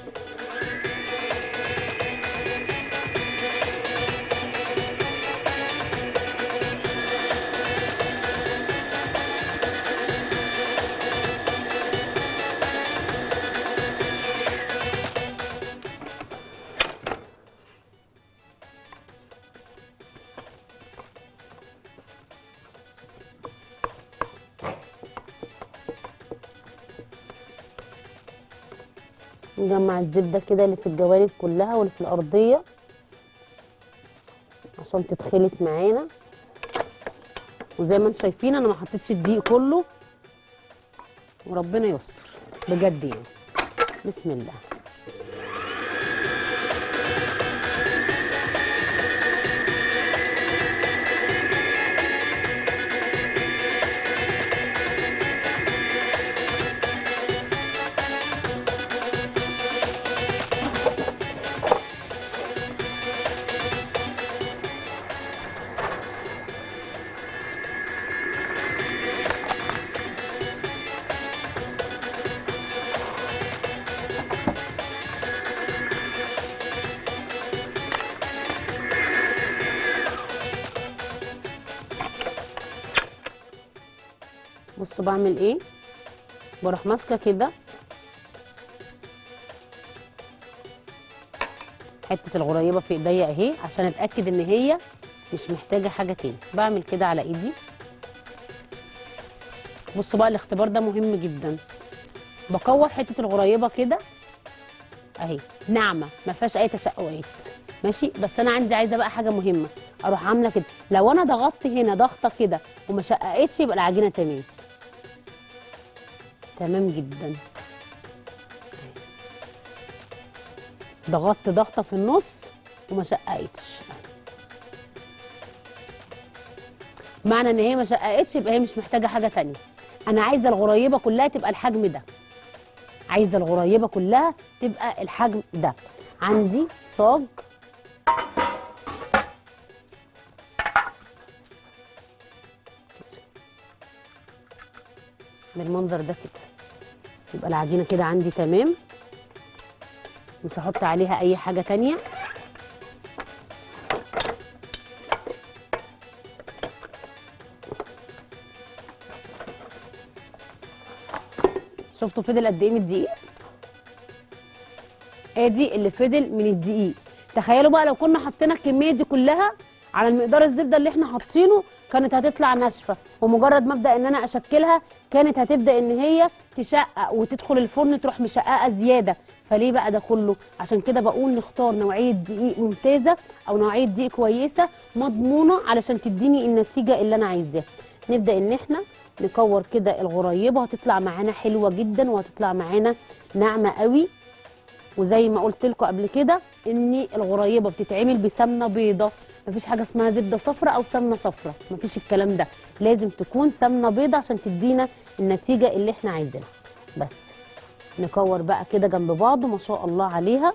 نجمع الزبده كده اللي في الجوانب كلها واللي في الارضيه عشان تتخلط معانا وزي ما انتم شايفين انا ما حطيتش الدقيق كله وربنا يستر بجد يعني بسم الله بصوا بعمل ايه بروح ماسكه كده حته الغريبه في ايديا اهي عشان اتاكد ان هي مش محتاجه حاجه تاني بعمل كده على ايدي بصوا بقى الاختبار ده مهم جدا بكور حته الغريبه كده اهي ناعمه ما فيهاش اي تشققات ماشي بس انا عندي عايزه بقى حاجه مهمه اروح عامله كده لو انا ضغطت هنا ضغطه كده وما شققتش يبقى العجينه تمام تمام جدا ضغطت ضغطه في النص وما شققتش معنى ان هي ما شققتش يبقى هي مش محتاجه حاجه تانية انا عايزه الغريبه كلها تبقى الحجم ده عايزه الغريبه كلها تبقى الحجم ده عندي صاج بالمنظر ده كده يبقى العجينه كده عندي تمام مش هحط عليها اي حاجه تانية شفتوا فضل قد ايه من الدقيق ادي اللي فضل من الدقيق تخيلوا بقى لو كنا حطينا الكميه دي كلها على المقدار الزبده اللي احنا حاطينه كانت هتطلع ناشفه ومجرد ما ابدا ان انا اشكلها كانت هتبدا ان هي تشقق وتدخل الفرن تروح مشققه زياده فليه بقى ده كله عشان كده بقول نختار نوعيه دقيق ممتازه او نوعيه دقيق كويسه مضمونه علشان تديني النتيجه اللي انا عايزاها نبدا ان احنا نكور كده الغريبه هتطلع معانا حلوه جدا وهتطلع معانا ناعمه قوي وزي ما قلت لكم قبل كده ان الغريبه بتتعمل بسمنه بيضه مفيش حاجه اسمها زبده صفراء او سمنه صفراء مفيش الكلام ده لازم تكون سمنه بيضه عشان تدينا النتيجه اللي احنا عايزينها بس نكور بقى كده جنب بعض ما شاء الله عليها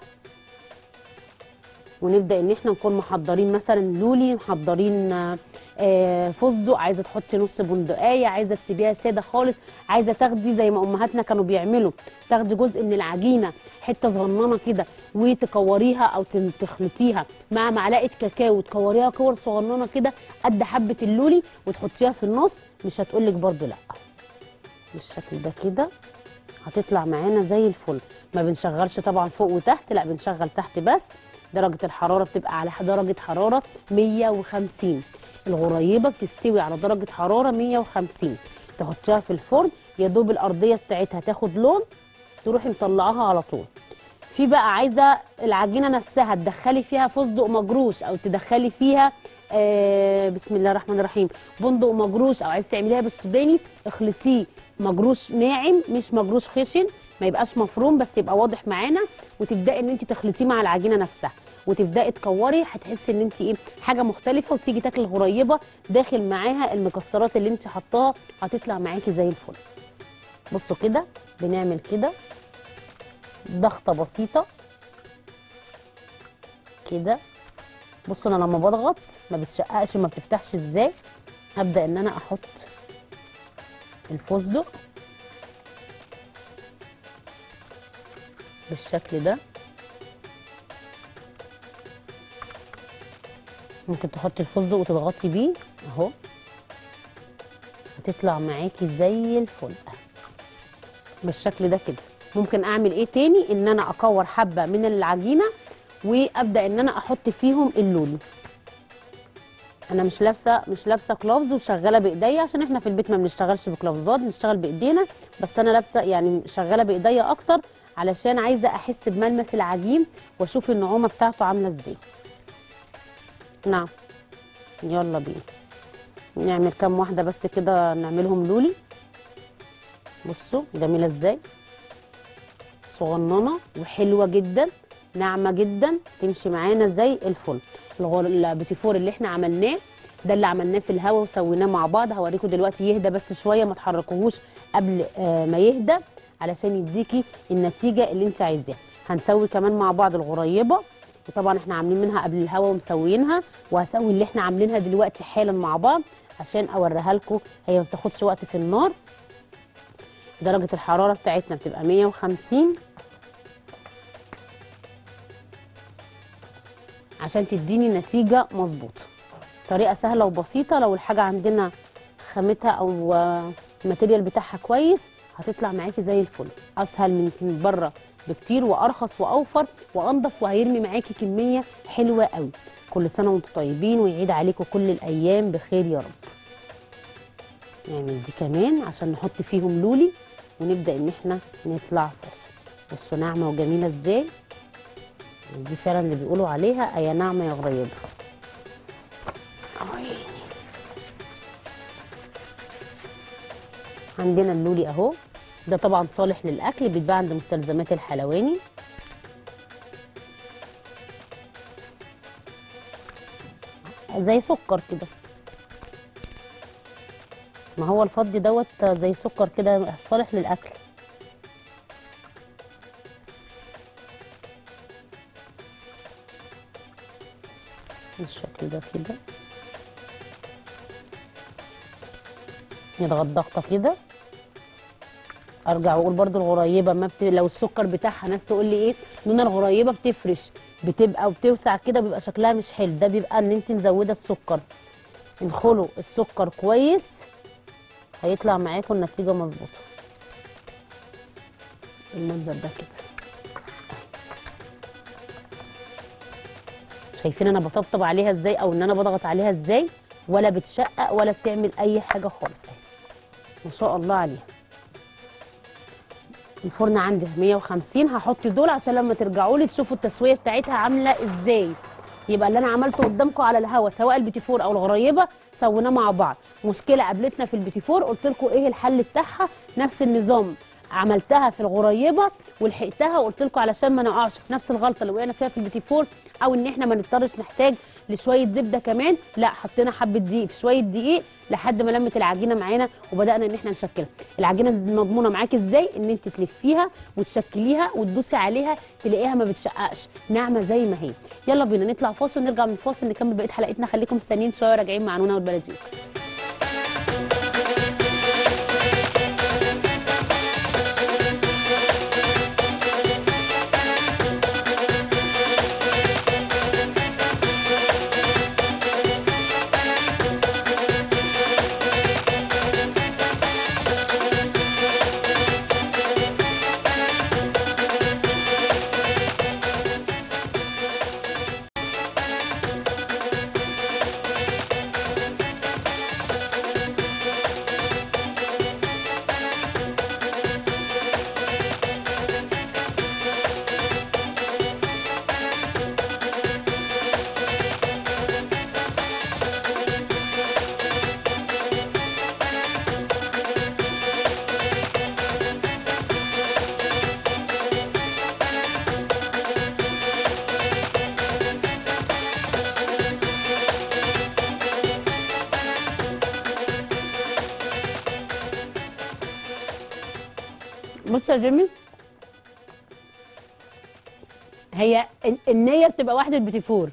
ونبدا ان احنا نكون محضرين مثلا لولي محضرين آه، فستق عايزه تحطي نص بندقايه عايزه تسيبيها ساده خالص عايزه تاخدي زي ما امهاتنا كانوا بيعملوا تاخدي جزء من العجينه حته صغننه كده وتكوريها او تن- تخلطيها مع معلقه كاكاو وتكوريها كور صغننه كده قد حبه اللولي وتحطيها في النص مش هتقولك برضو لا بالشكل ده كده هتطلع معانا زي الفل ما بنشغلش طبعا فوق وتحت لا بنشغل تحت بس درجة الحرارة بتبقى على درجة حرارة 150 الغريبة بتستوي على درجة حرارة 150 تحطيها في الفرن يا دوب الأرضية بتاعتها تاخد لون تروحي مطلعاها على طول في بقى عايزة العجينة نفسها تدخلي فيها فستق مجروش أو تدخلي فيها آه بسم الله الرحمن الرحيم بندق مجروش أو عايزة تعمليها بالسوداني اخلطيه مجروش ناعم مش مجروش خشن ما يبقاش مفروم بس يبقى واضح معانا وتبداي ان انت تخلطيه مع العجينه نفسها وتبداي تكوري هتحسي ان انت ايه حاجه مختلفه وتيجي تاكلي الغريبه داخل معاها المكسرات اللي انت حطاها هتطلع معاكي زي الفل بصوا كده بنعمل كده ضغطه بسيطه كده بصوا انا لما بضغط ما بتشققش ما بتفتحش ازاي هبدا ان انا احط الفستق بالشكل ده ممكن تحطي الفستق وتضغطي بيه اهو هتطلع معاكي زي الفل بالشكل ده كده ممكن اعمل ايه تاني ان انا اكور حبه من العجينه وابدا ان انا احط فيهم اللولي انا مش لابسه مش لابسه كلوفز وشغاله بايديا عشان احنا في البيت ما بنشتغلش بكلوفزات بنشتغل بايدينا بس انا لابسه يعني شغاله بايديا اكتر علشان عايزه احس بملمس العجين واشوف النعومه بتاعته عامله ازاي نعم يلا بينا نعمل كام واحده بس كده نعملهم لولي بصوا جميله ازاي صغننه وحلوه جدا ناعمه جدا تمشي معانا زي الفل الغر- البيتيفور اللي احنا عملناه ده اللي عملناه في الهوا وسويناه مع بعض هوريكم دلوقتي يهدى بس شويه ما تحركوهوش قبل آه، ما يهدى علشان يديكي النتيجه اللي انت عايزاها هنسوي كمان مع بعض الغريبه وطبعا احنا عاملين منها قبل الهوا ومسوينها وهسوي اللي احنا عاملينها دلوقتي حالا مع بعض عشان اوريها لكم هي ما بتاخدش وقت في النار درجه الحراره بتاعتنا بتبقى 150 عشان تديني نتيجه مظبوطه طريقه سهله وبسيطه لو الحاجه عندنا خامتها او آه، الماتيريال بتاعها كويس هتطلع معاكي زي الفل اسهل من من بره بكتير وارخص واوفر وانضف وهيرمي معاكي كميه حلوه قوي كل سنه وانتم طيبين ويعيد عليكم كل الايام بخير يا رب نعمل دي كمان عشان نحط فيهم لولي ونبدا ان احنا نطلع فاصل بصوا ناعمه وجميله ازاي دي فعلا اللي بيقولوا عليها يا ناعمه يا غريبه عيني. عندنا اللولي اهو ده طبعا صالح للاكل بيتباع عند مستلزمات الحلواني زي سكر كده ما هو الفضي دوت زي سكر كده صالح للاكل بالشكل ده كده نضغط ضغطه كده ارجع واقول برضو الغريبه ما بت... لو السكر بتاعها ناس تقول لي ايه لون الغريبه بتفرش بتبقى وبتوسع كده بيبقى شكلها مش حلو ده بيبقى ان انت مزوده السكر انخلوا السكر كويس هيطلع معاكم النتيجه مظبوطه المنظر ده كده شايفين انا بطبطب عليها ازاي او ان انا بضغط عليها ازاي ولا بتشقق ولا بتعمل اي حاجه خالص اهي ما شاء الله عليها الفرن عندي 150 هحط دول عشان لما ترجعوا لي تشوفوا التسويه بتاعتها عامله ازاي يبقى اللي انا عملته قدامكم على الهوا سواء البيتيفور او الغريبه سويناه مع بعض مشكله قابلتنا في البيتيفور قلت لكم ايه الحل بتاعها نفس النظام عملتها في الغريبه ولحقتها وقلت لكم علشان ما نقعش في نفس الغلطه اللي وقعنا فيها في البيتيفور او ان احنا ما نضطرش نحتاج لشويه زبده كمان لا حطينا حبه دقيق في شويه دقيق لحد ما لمت العجينه معانا وبدانا ان احنا نشكلها العجينه مضمونه معاكي ازاي ان انت تلفيها وتشكليها وتدوسي عليها تلاقيها ما بتشققش ناعمه زي ما هي يلا بينا نطلع فاصل ونرجع من الفاصل نكمل بقيه حلقتنا خليكم مستنيين شويه راجعين مع نونا والبلديوك بص يا جيمي هي ال- النية بتبقى واحدة بتيفور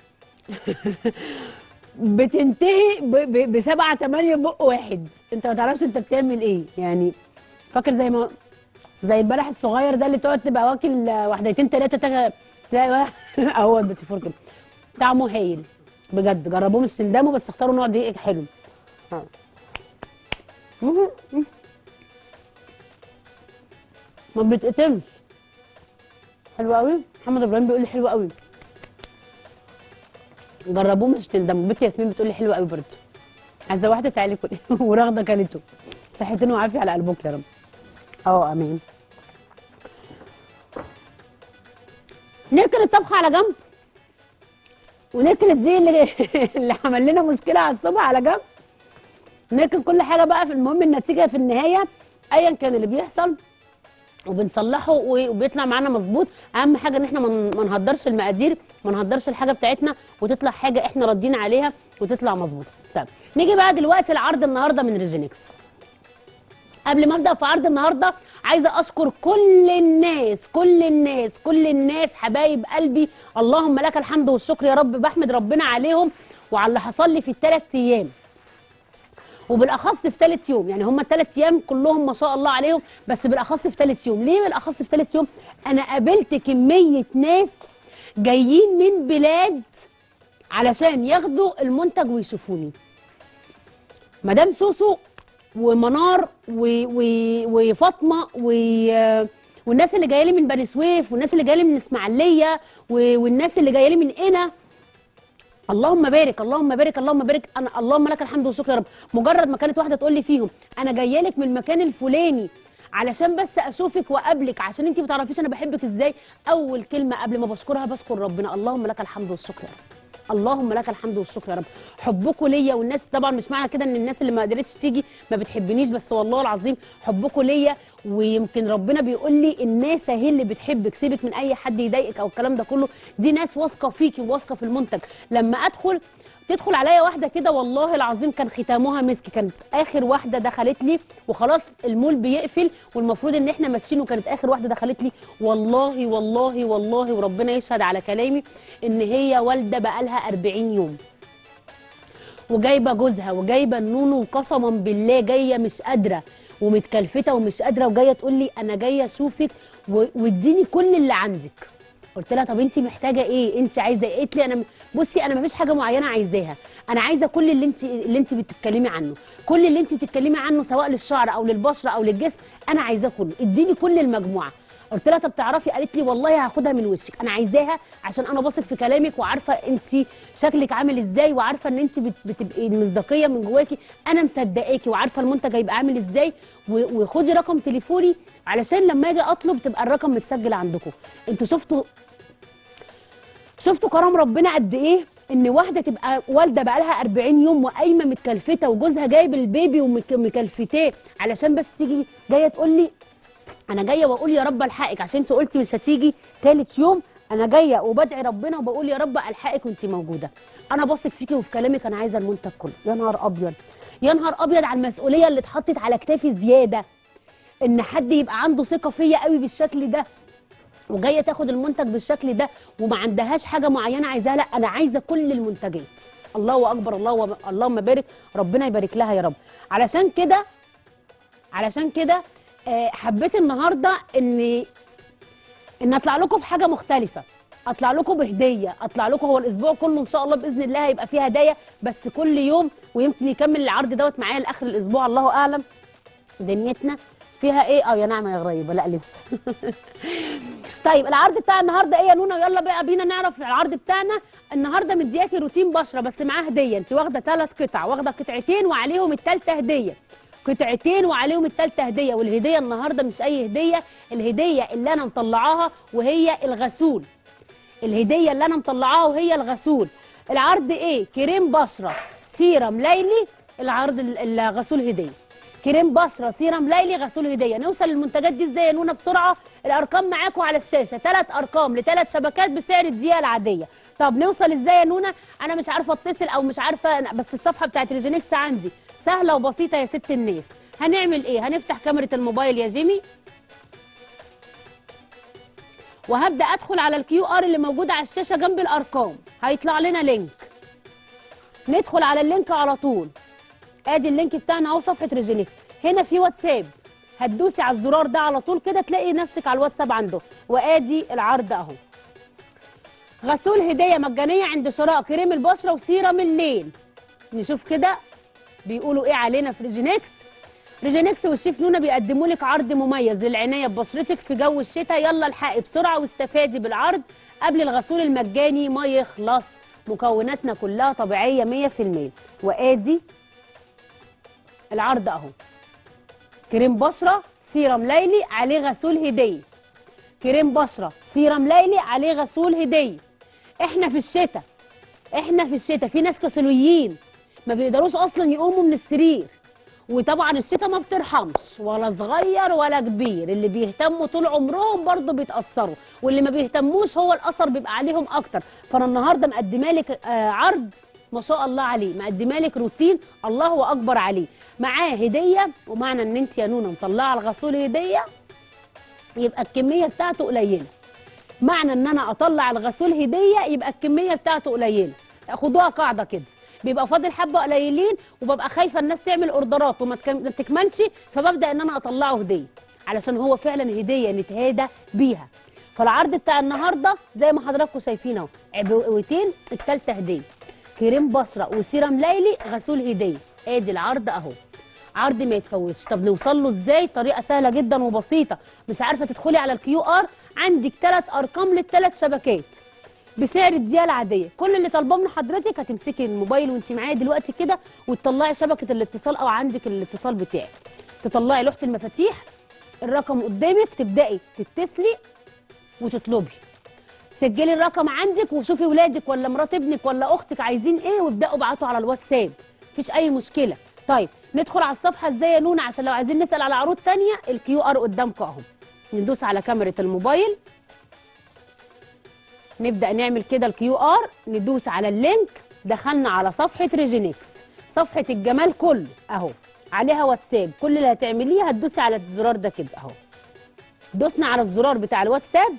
بتنتهي ب- ب- بسبعة تمانية بق واحد انت ما تعرفش انت بتعمل ايه يعني فاكر زي ما زي البلح الصغير ده اللي تقعد تبقى واكل آه، واحدتين تلاتة تلاقي تلاقي واحد اهو البتيفور كده طعمه هايل بجد جربوه مش تندموا بس اختاروا نوع دقيق حلو آه. مم. مم. ما بيتقتلش حلو قوي محمد ابراهيم بيقول لي حلو قوي جربوه مش تندموا بنت ياسمين بتقول لي حلو قوي برضه عايزه واحده تعالي كلي ورغده كلته صحتين وعافيه على قلبك يا رب اه امين نركن الطبخ على جنب ونركن الزي اللي اللي عمل لنا مشكله على الصبح على جنب نركن كل حاجه بقى في المهم النتيجه في النهايه ايا كان اللي بيحصل وبنصلحه و- وبيطلع معانا مظبوط اهم حاجه ان احنا ما ن- ما نهدرش المقادير ما نهدرش الحاجه بتاعتنا وتطلع حاجه احنا راضيين عليها وتطلع مظبوطه طيب نيجي بقى دلوقتي لعرض النهارده من ريجينكس قبل ما ابدا في عرض النهارده عايزه اشكر كل الناس كل الناس كل الناس حبايب قلبي اللهم لك الحمد والشكر يا رب بحمد ربنا عليهم وعلى اللي حصل لي في الثلاث ايام وبالاخص في ثالث يوم يعني هم الثلاث ايام كلهم ما شاء الله عليهم بس بالاخص في ثالث يوم ليه بالاخص في ثالث يوم انا قابلت كميه ناس جايين من بلاد علشان ياخدوا المنتج ويشوفوني مدام سوسو ومنار و... و... وفاطمه و... والناس اللي جايه لي من بني سويف والناس اللي جايه لي من اسماعيليه و... والناس اللي جايه لي من قنا اللهم بارك اللهم بارك اللهم بارك انا اللهم لك الحمد والشكر يا رب مجرد ما كانت واحده تقول لي فيهم انا جايه لك من المكان الفلاني علشان بس اشوفك واقابلك عشان انت ما تعرفيش انا بحبك ازاي اول كلمه قبل ما بشكرها بشكر ربنا اللهم لك الحمد والشكر يا رب اللهم لك الحمد والشكر يا رب حبكم ليا والناس طبعا مش معنى كده ان الناس اللي ما قدرتش تيجي ما بتحبنيش بس والله العظيم حبكم ليا ويمكن ربنا بيقول لي الناس اهي اللي بتحبك سيبك من اي حد يضايقك او الكلام ده كله دي ناس واثقه فيكي وواثقه في المنتج لما ادخل تدخل عليا واحده كده والله العظيم كان ختامها مسك كانت اخر واحده دخلت لي وخلاص المول بيقفل والمفروض ان احنا ماشيين وكانت اخر واحده دخلت لي والله والله والله وربنا يشهد على كلامي ان هي والده بقالها 40 يوم وجايبه جوزها وجايبه النونو وقسما بالله جايه مش قادره ومتكلفته ومش قادره وجايه تقول لي انا جايه اشوفك و- واديني كل اللي عندك قلت لها طب انت محتاجه ايه انت عايزه ايه قالت لي انا م- بصي انا مفيش حاجه معينه عايزاها انا عايزه كل اللي انت اللي انت بتتكلمي عنه كل اللي انت بتتكلمي عنه سواء للشعر او للبشره او للجسم انا عايزاه كله اديني كل المجموعه قلت لها طب تعرفي قالت لي والله هاخدها من وشك انا عايزاها عشان انا واثق في كلامك وعارفه انت شكلك عامل ازاي وعارفه ان انت بت- بتبقي مصداقيه من جواكي انا مصدقاكي وعارفه المنتج هيبقى عامل ازاي و- وخدي رقم تليفوني علشان لما اجي اطلب تبقى الرقم متسجل عندكم انتوا شفتوا شفتوا كرم ربنا قد ايه ان واحده تبقى والده بقالها 40 يوم وقايمه متكلفته وجوزها جايب البيبي ومكلفتاه علشان بس تيجي جايه تقول لي انا جايه واقول يا رب الحقك عشان انت قلتي مش هتيجي ثالث يوم انا جايه وبدعي ربنا وبقول يا رب الحقك وانت موجوده انا بثق فيكي وفي كلامك انا عايزه المنتج كله يا نهار ابيض يا نهار ابيض على المسؤوليه اللي اتحطت على كتافي زياده ان حد يبقى عنده ثقه فيا قوي بالشكل ده وجايه تاخد المنتج بالشكل ده وما عندهاش حاجه معينه عايزاها لا انا عايزه كل المنتجات الله اكبر الله اللهم بارك ربنا يبارك لها يا رب علشان كده علشان كده آه، حبيت النهارده ان ان اطلع لكم بحاجه مختلفه اطلع لكم بهديه اطلع لكم هو الاسبوع كله ان شاء الله باذن الله هيبقى فيه هدايا بس كل يوم ويمكن يكمل العرض دوت معايا لاخر الاسبوع الله اعلم دنيتنا فيها ايه اه يا نعمه يا غريبه لا لسه طيب العرض بتاع النهارده ايه يا نونا يلا بقى بينا نعرف العرض بتاعنا النهارده مدياكي روتين بشره بس معاه هديه انت واخده ثلاث قطع واخده قطعتين وعليهم الثالثه هديه قطعتين وعليهم الثالثه هديه والهديه النهارده مش اي هديه الهديه اللي انا مطلعاها وهي الغسول الهديه اللي انا مطلعاها وهي الغسول العرض ايه كريم بشره سيرم ليلي العرض ال- الغسول هديه كريم بشره سيرم ليلي غسول هديه نوصل للمنتجات دي ازاي يا نونا بسرعه الارقام معاكم على الشاشه ثلاث ارقام لثلاث شبكات بسعر الدقيقه العاديه طب نوصل ازاي يا نونا انا مش عارفه اتصل او مش عارفه بس الصفحه بتاعت ريجينكس عندي سهله وبسيطه يا ست الناس هنعمل ايه هنفتح كاميرا الموبايل يا جيمي وهبدا ادخل على الكيو ار اللي موجود على الشاشه جنب الارقام هيطلع لنا لينك ندخل على اللينك على طول ادي اللينك بتاعنا اهو صفحه ريجينكس هنا في واتساب هتدوسي على الزرار ده على طول كده تلاقي نفسك على الواتساب عنده وادي العرض اهو غسول هديه مجانيه عند شراء كريم البشره وسيرم الليل نشوف كده بيقولوا ايه علينا في ريجينكس ريجينكس والشيف نونا بيقدموا لك عرض مميز للعنايه ببشرتك في جو الشتاء يلا الحقي بسرعه واستفادي بالعرض قبل الغسول المجاني ما يخلص مكوناتنا كلها طبيعيه 100% وادي العرض اهو كريم بشره سيرم ليلي عليه غسول هديه كريم بشره سيرم ليلي عليه غسول هديه احنا في الشتاء احنا في الشتاء في ناس كسلويين ما بيقدروش اصلا يقوموا من السرير وطبعا الشتاء ما بترحمش ولا صغير ولا كبير اللي بيهتموا طول عمرهم برضه بيتاثروا واللي ما بيهتموش هو الاثر بيبقى عليهم اكتر فانا النهارده مقدمه لك آه، عرض ما شاء الله عليه مقدمه لك روتين الله اكبر عليه معاه هديه ومعنى ان انت يا نونا مطلعه الغسول هديه يبقى الكميه بتاعته قليله معنى ان انا اطلع الغسول هديه يبقى الكميه بتاعته قليله خدوها قاعده كده بيبقى فاضل حبه قليلين وببقى خايفه الناس تعمل اوردرات وما تكم- ما تكملش فببدا ان انا اطلعه هديه علشان هو فعلا هديه نتهادى بيها فالعرض بتاع النهارده زي ما حضراتكم شايفين اهو عبوتين التالتة هديه كريم بشره وسيرم ليلي غسول هديه ادي العرض اهو عرض ما يتفوتش طب نوصل له ازاي طريقه سهله جدا وبسيطه مش عارفه تدخلي على الكيو ار عندك ثلاث ارقام للثلاث شبكات بسعر الدقيقه العاديه كل اللي طالباه من حضرتك هتمسكي الموبايل وانت معايا دلوقتي كده وتطلعي شبكه الاتصال او عندك الاتصال بتاعك تطلعي لوحه المفاتيح الرقم قدامك تبداي تتصلي وتطلبي سجلي الرقم عندك وشوفي ولادك ولا مرات ابنك ولا اختك عايزين ايه وابداوا ابعتوا على الواتساب مفيش اي مشكله طيب ندخل على الصفحه ازاي يا نونا عشان لو عايزين نسال على عروض تانية الكيو ار قدامكم اهو ندوس على كاميرا الموبايل نبدا نعمل كده الكيو ار ندوس على اللينك دخلنا على صفحه ريجينكس صفحه الجمال كله اهو عليها واتساب كل اللي هتعمليه هتدوسي على الزرار ده كده اهو دوسنا على الزرار بتاع الواتساب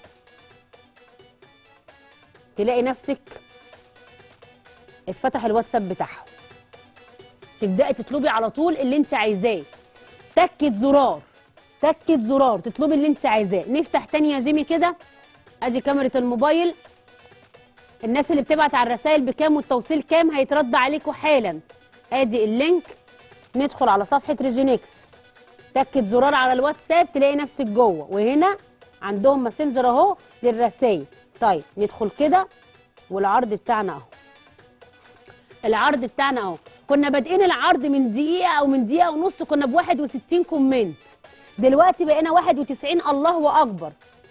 تلاقي نفسك اتفتح الواتساب بتاعهم تبداي تطلبي على طول اللي انت عايزاه تكه زرار تكه زرار تطلبي اللي انت عايزاه نفتح تاني يا جيمي كده ادي كاميرا الموبايل الناس اللي بتبعت على الرسائل بكام والتوصيل كام هيترد عليكم حالا ادي اللينك ندخل على صفحه ريجينكس تكه زرار على الواتساب تلاقي نفسك جوه وهنا عندهم ماسنجر اهو للرسائل طيب ندخل كده والعرض بتاعنا اهو العرض بتاعنا اهو كنا بادئين العرض من دقيقه او من دقيقه ونص كنا ب 61 كومنت دلوقتي بقينا 91 الله اكبر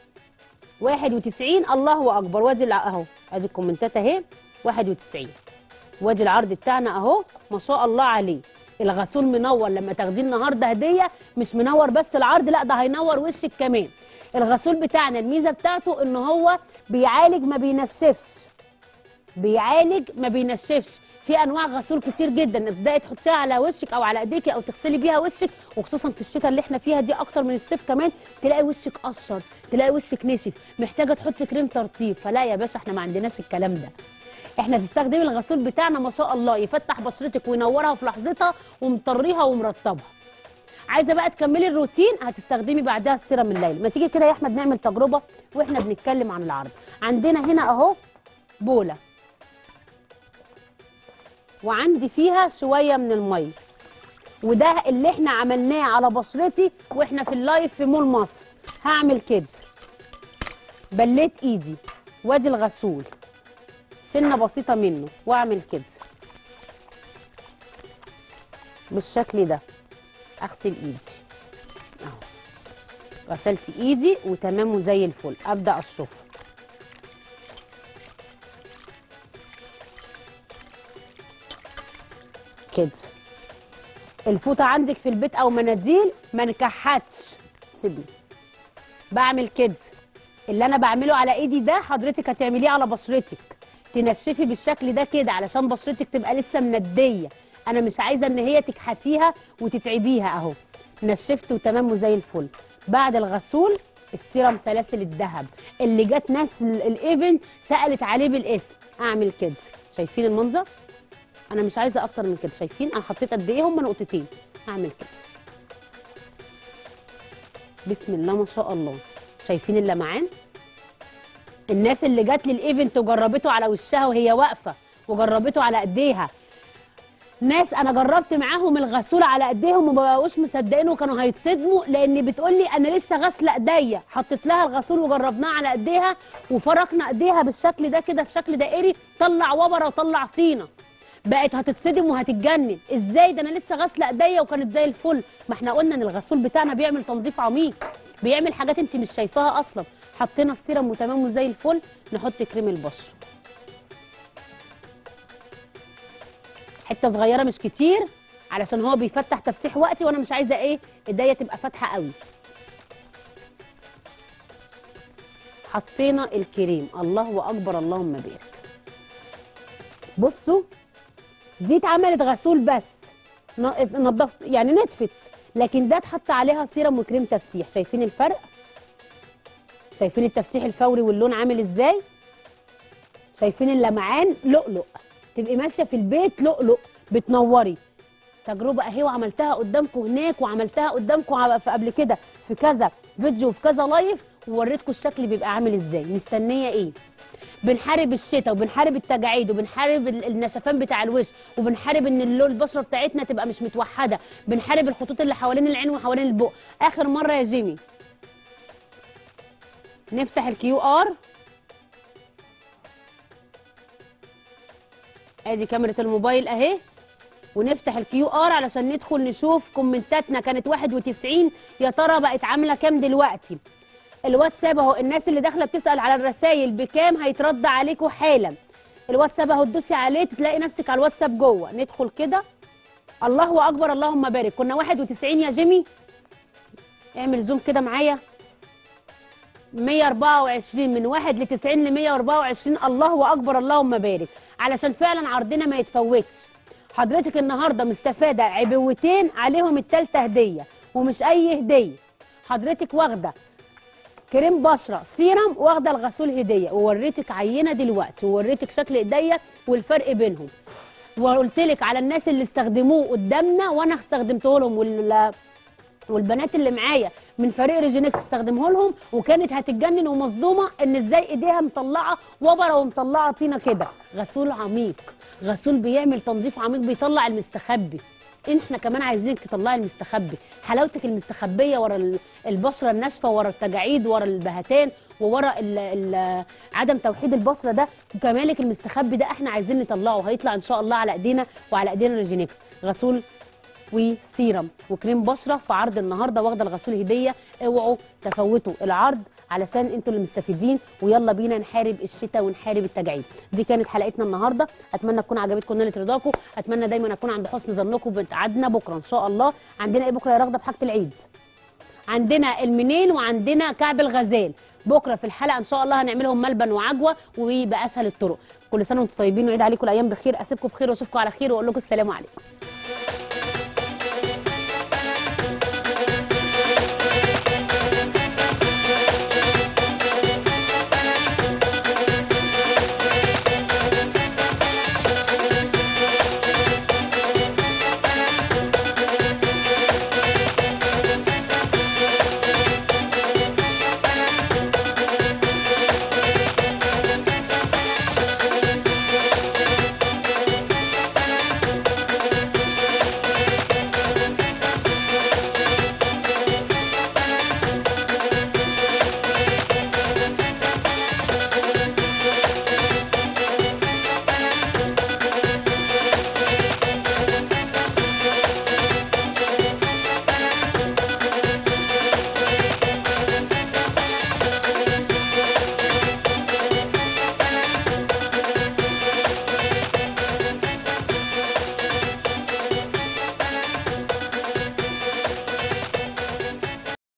91 الله اكبر وادي الع- اهو ادي الكومنتات اهي 91 وادي العرض بتاعنا اهو ما شاء الله عليه الغسول منور لما تاخديه النهارده هديه مش منور بس العرض لا ده هينور وشك كمان الغسول بتاعنا الميزه بتاعته ان هو بيعالج ما بينشفش بيعالج ما بينشفش في انواع غسول كتير جدا تبداي تحطيها على وشك او على ايديكي او تغسلي بيها وشك وخصوصا في الشتاء اللي احنا فيها دي اكتر من الصيف كمان تلاقي وشك قشر تلاقي وشك نشف محتاجه تحطي كريم ترطيب فلا يا باشا احنا ما عندناش الكلام ده احنا تستخدمي الغسول بتاعنا ما شاء الله يفتح بشرتك وينورها في لحظتها ومطريها ومرطبها عايزه بقى تكملي الروتين هتستخدمي بعدها السيرم الليل ما تيجي كده يا احمد نعمل تجربه واحنا بنتكلم عن العرض عندنا هنا اهو بوله وعندي فيها شويه من الميه وده اللي احنا عملناه على بشرتي واحنا في اللايف في مول مصر هعمل كده بليت ايدي وادي الغسول سنه بسيطه منه واعمل كده بالشكل ده اغسل ايدي اهو غسلت ايدي وتمام وزي الفل ابدا اشطفها كده الفوطه عندك في البيت او مناديل ما نكحتش سيبني بعمل كده اللي انا بعمله على ايدي ده حضرتك هتعمليه على بشرتك تنشفي بالشكل ده كده علشان بشرتك تبقى لسه منديه انا مش عايزه ان هي تكحتيها وتتعبيها اهو نشفت وتمام وزي الفل بعد الغسول السيرم سلاسل الذهب اللي جت ناس ال- الايفنت سالت عليه بالاسم اعمل كده شايفين المنظر انا مش عايزه اكتر من كده شايفين انا حطيت قد ايه هم نقطتين اعمل كده بسم الله ما شاء الله شايفين اللمعان الناس اللي جت للايفنت وجربته على وشها وهي واقفه وجربته على ايديها ناس انا جربت معاهم الغسول على ايديهم وما بقوش مصدقين وكانوا هيتصدموا لان بتقول لي انا لسه غاسله ايديا حطيت لها الغسول وجربناه على ايديها وفركنا ايديها بالشكل ده كده في شكل دائري طلع وبره وطلع طينه بقت هتتصدم وهتتجنن ازاي ده انا لسه غاسله ايديا وكانت زي الفل ما احنا قلنا ان الغسول بتاعنا بيعمل تنظيف عميق بيعمل حاجات انت مش شايفاها اصلا حطينا السيرم وتمام وزي الفل نحط كريم البشره حته صغيره مش كتير علشان هو بيفتح تفتيح وقتي وانا مش عايزه ايه ايديا تبقى فاتحه قوي حطينا الكريم الله اكبر اللهم بارك بصوا دي اتعملت غسول بس ن- نضفت يعني نتفت لكن ده اتحط عليها سيرم وكريم تفتيح شايفين الفرق شايفين التفتيح الفوري واللون عامل ازاي شايفين اللمعان لؤلؤ تبقي ماشيه في البيت لؤلؤ بتنوري تجربه اهي وعملتها قدامكم هناك وعملتها قدامكم ع- في قبل كده في كذا فيديو وفي كذا لايف ووريتكم الشكل بيبقى عامل ازاي مستنيه ايه بنحارب الشتاء وبنحارب التجاعيد وبنحارب ال- النشفان بتاع الوش وبنحارب ان اللون البشره بتاعتنا تبقى مش متوحده بنحارب الخطوط اللي حوالين العين وحوالين البق اخر مره يا جيمي نفتح الكيو ار ادي كاميرا الموبايل اهي ونفتح الكيو ار علشان ندخل نشوف كومنتاتنا كانت 91 يا ترى بقت عامله كام دلوقتي الواتساب اهو الناس اللي داخله بتسال على الرسائل بكام هيترد عليكم حالا الواتساب اهو تدوسي عليه تلاقي نفسك على الواتساب جوه ندخل كده الله اكبر اللهم بارك كنا 91 يا جيمي اعمل زوم كده معايا 124 من 1 ل 90 ل 124 الله اكبر اللهم بارك علشان فعلا عرضنا ما يتفوتش حضرتك النهارده مستفاده عبوتين عليهم التالتة هديه ومش اي هديه حضرتك واخده كريم بشره سيرم واخده الغسول هديه ووريتك عينه دلوقتي ووريتك شكل ايديا والفرق بينهم وقلت لك على الناس اللي استخدموه قدامنا وانا استخدمته لهم وال والبنات اللي معايا من فريق ريجينكس استخدمه لهم وكانت هتتجنن ومصدومه ان ازاي ايديها مطلعه وبره ومطلعه طينه كده غسول عميق غسول بيعمل تنظيف عميق بيطلع المستخبي احنا كمان عايزينك تطلعي المستخبي حلاوتك المستخبيه ورا ال- البشره الناشفه ورا التجاعيد ورا البهتان وورا ال ال عدم توحيد البشره ده وكمالك المستخبي ده احنا عايزين نطلعه هيطلع ان شاء الله على ايدينا وعلى ايدينا ريجينكس غسول وسيرم وكريم بشره في عرض النهارده واخده الغسول هديه اوعوا تفوتوا العرض علشان انتوا اللي مستفيدين ويلا بينا نحارب الشتاء ونحارب التجاعيد دي كانت حلقتنا النهارده اتمنى تكون عجبتكم نالت رضاكم اتمنى دايما اكون عند حسن ظنكم بتعادنا بكره ان شاء الله عندنا ايه بكره يا رغده في حاجه العيد عندنا المنيل وعندنا كعب الغزال بكره في الحلقه ان شاء الله هنعملهم ملبن وعجوه وباسهل الطرق كل سنه وانتم طيبين وعيد عليكم الايام بخير اسيبكم بخير واشوفكم على خير واقول لكم السلام عليكم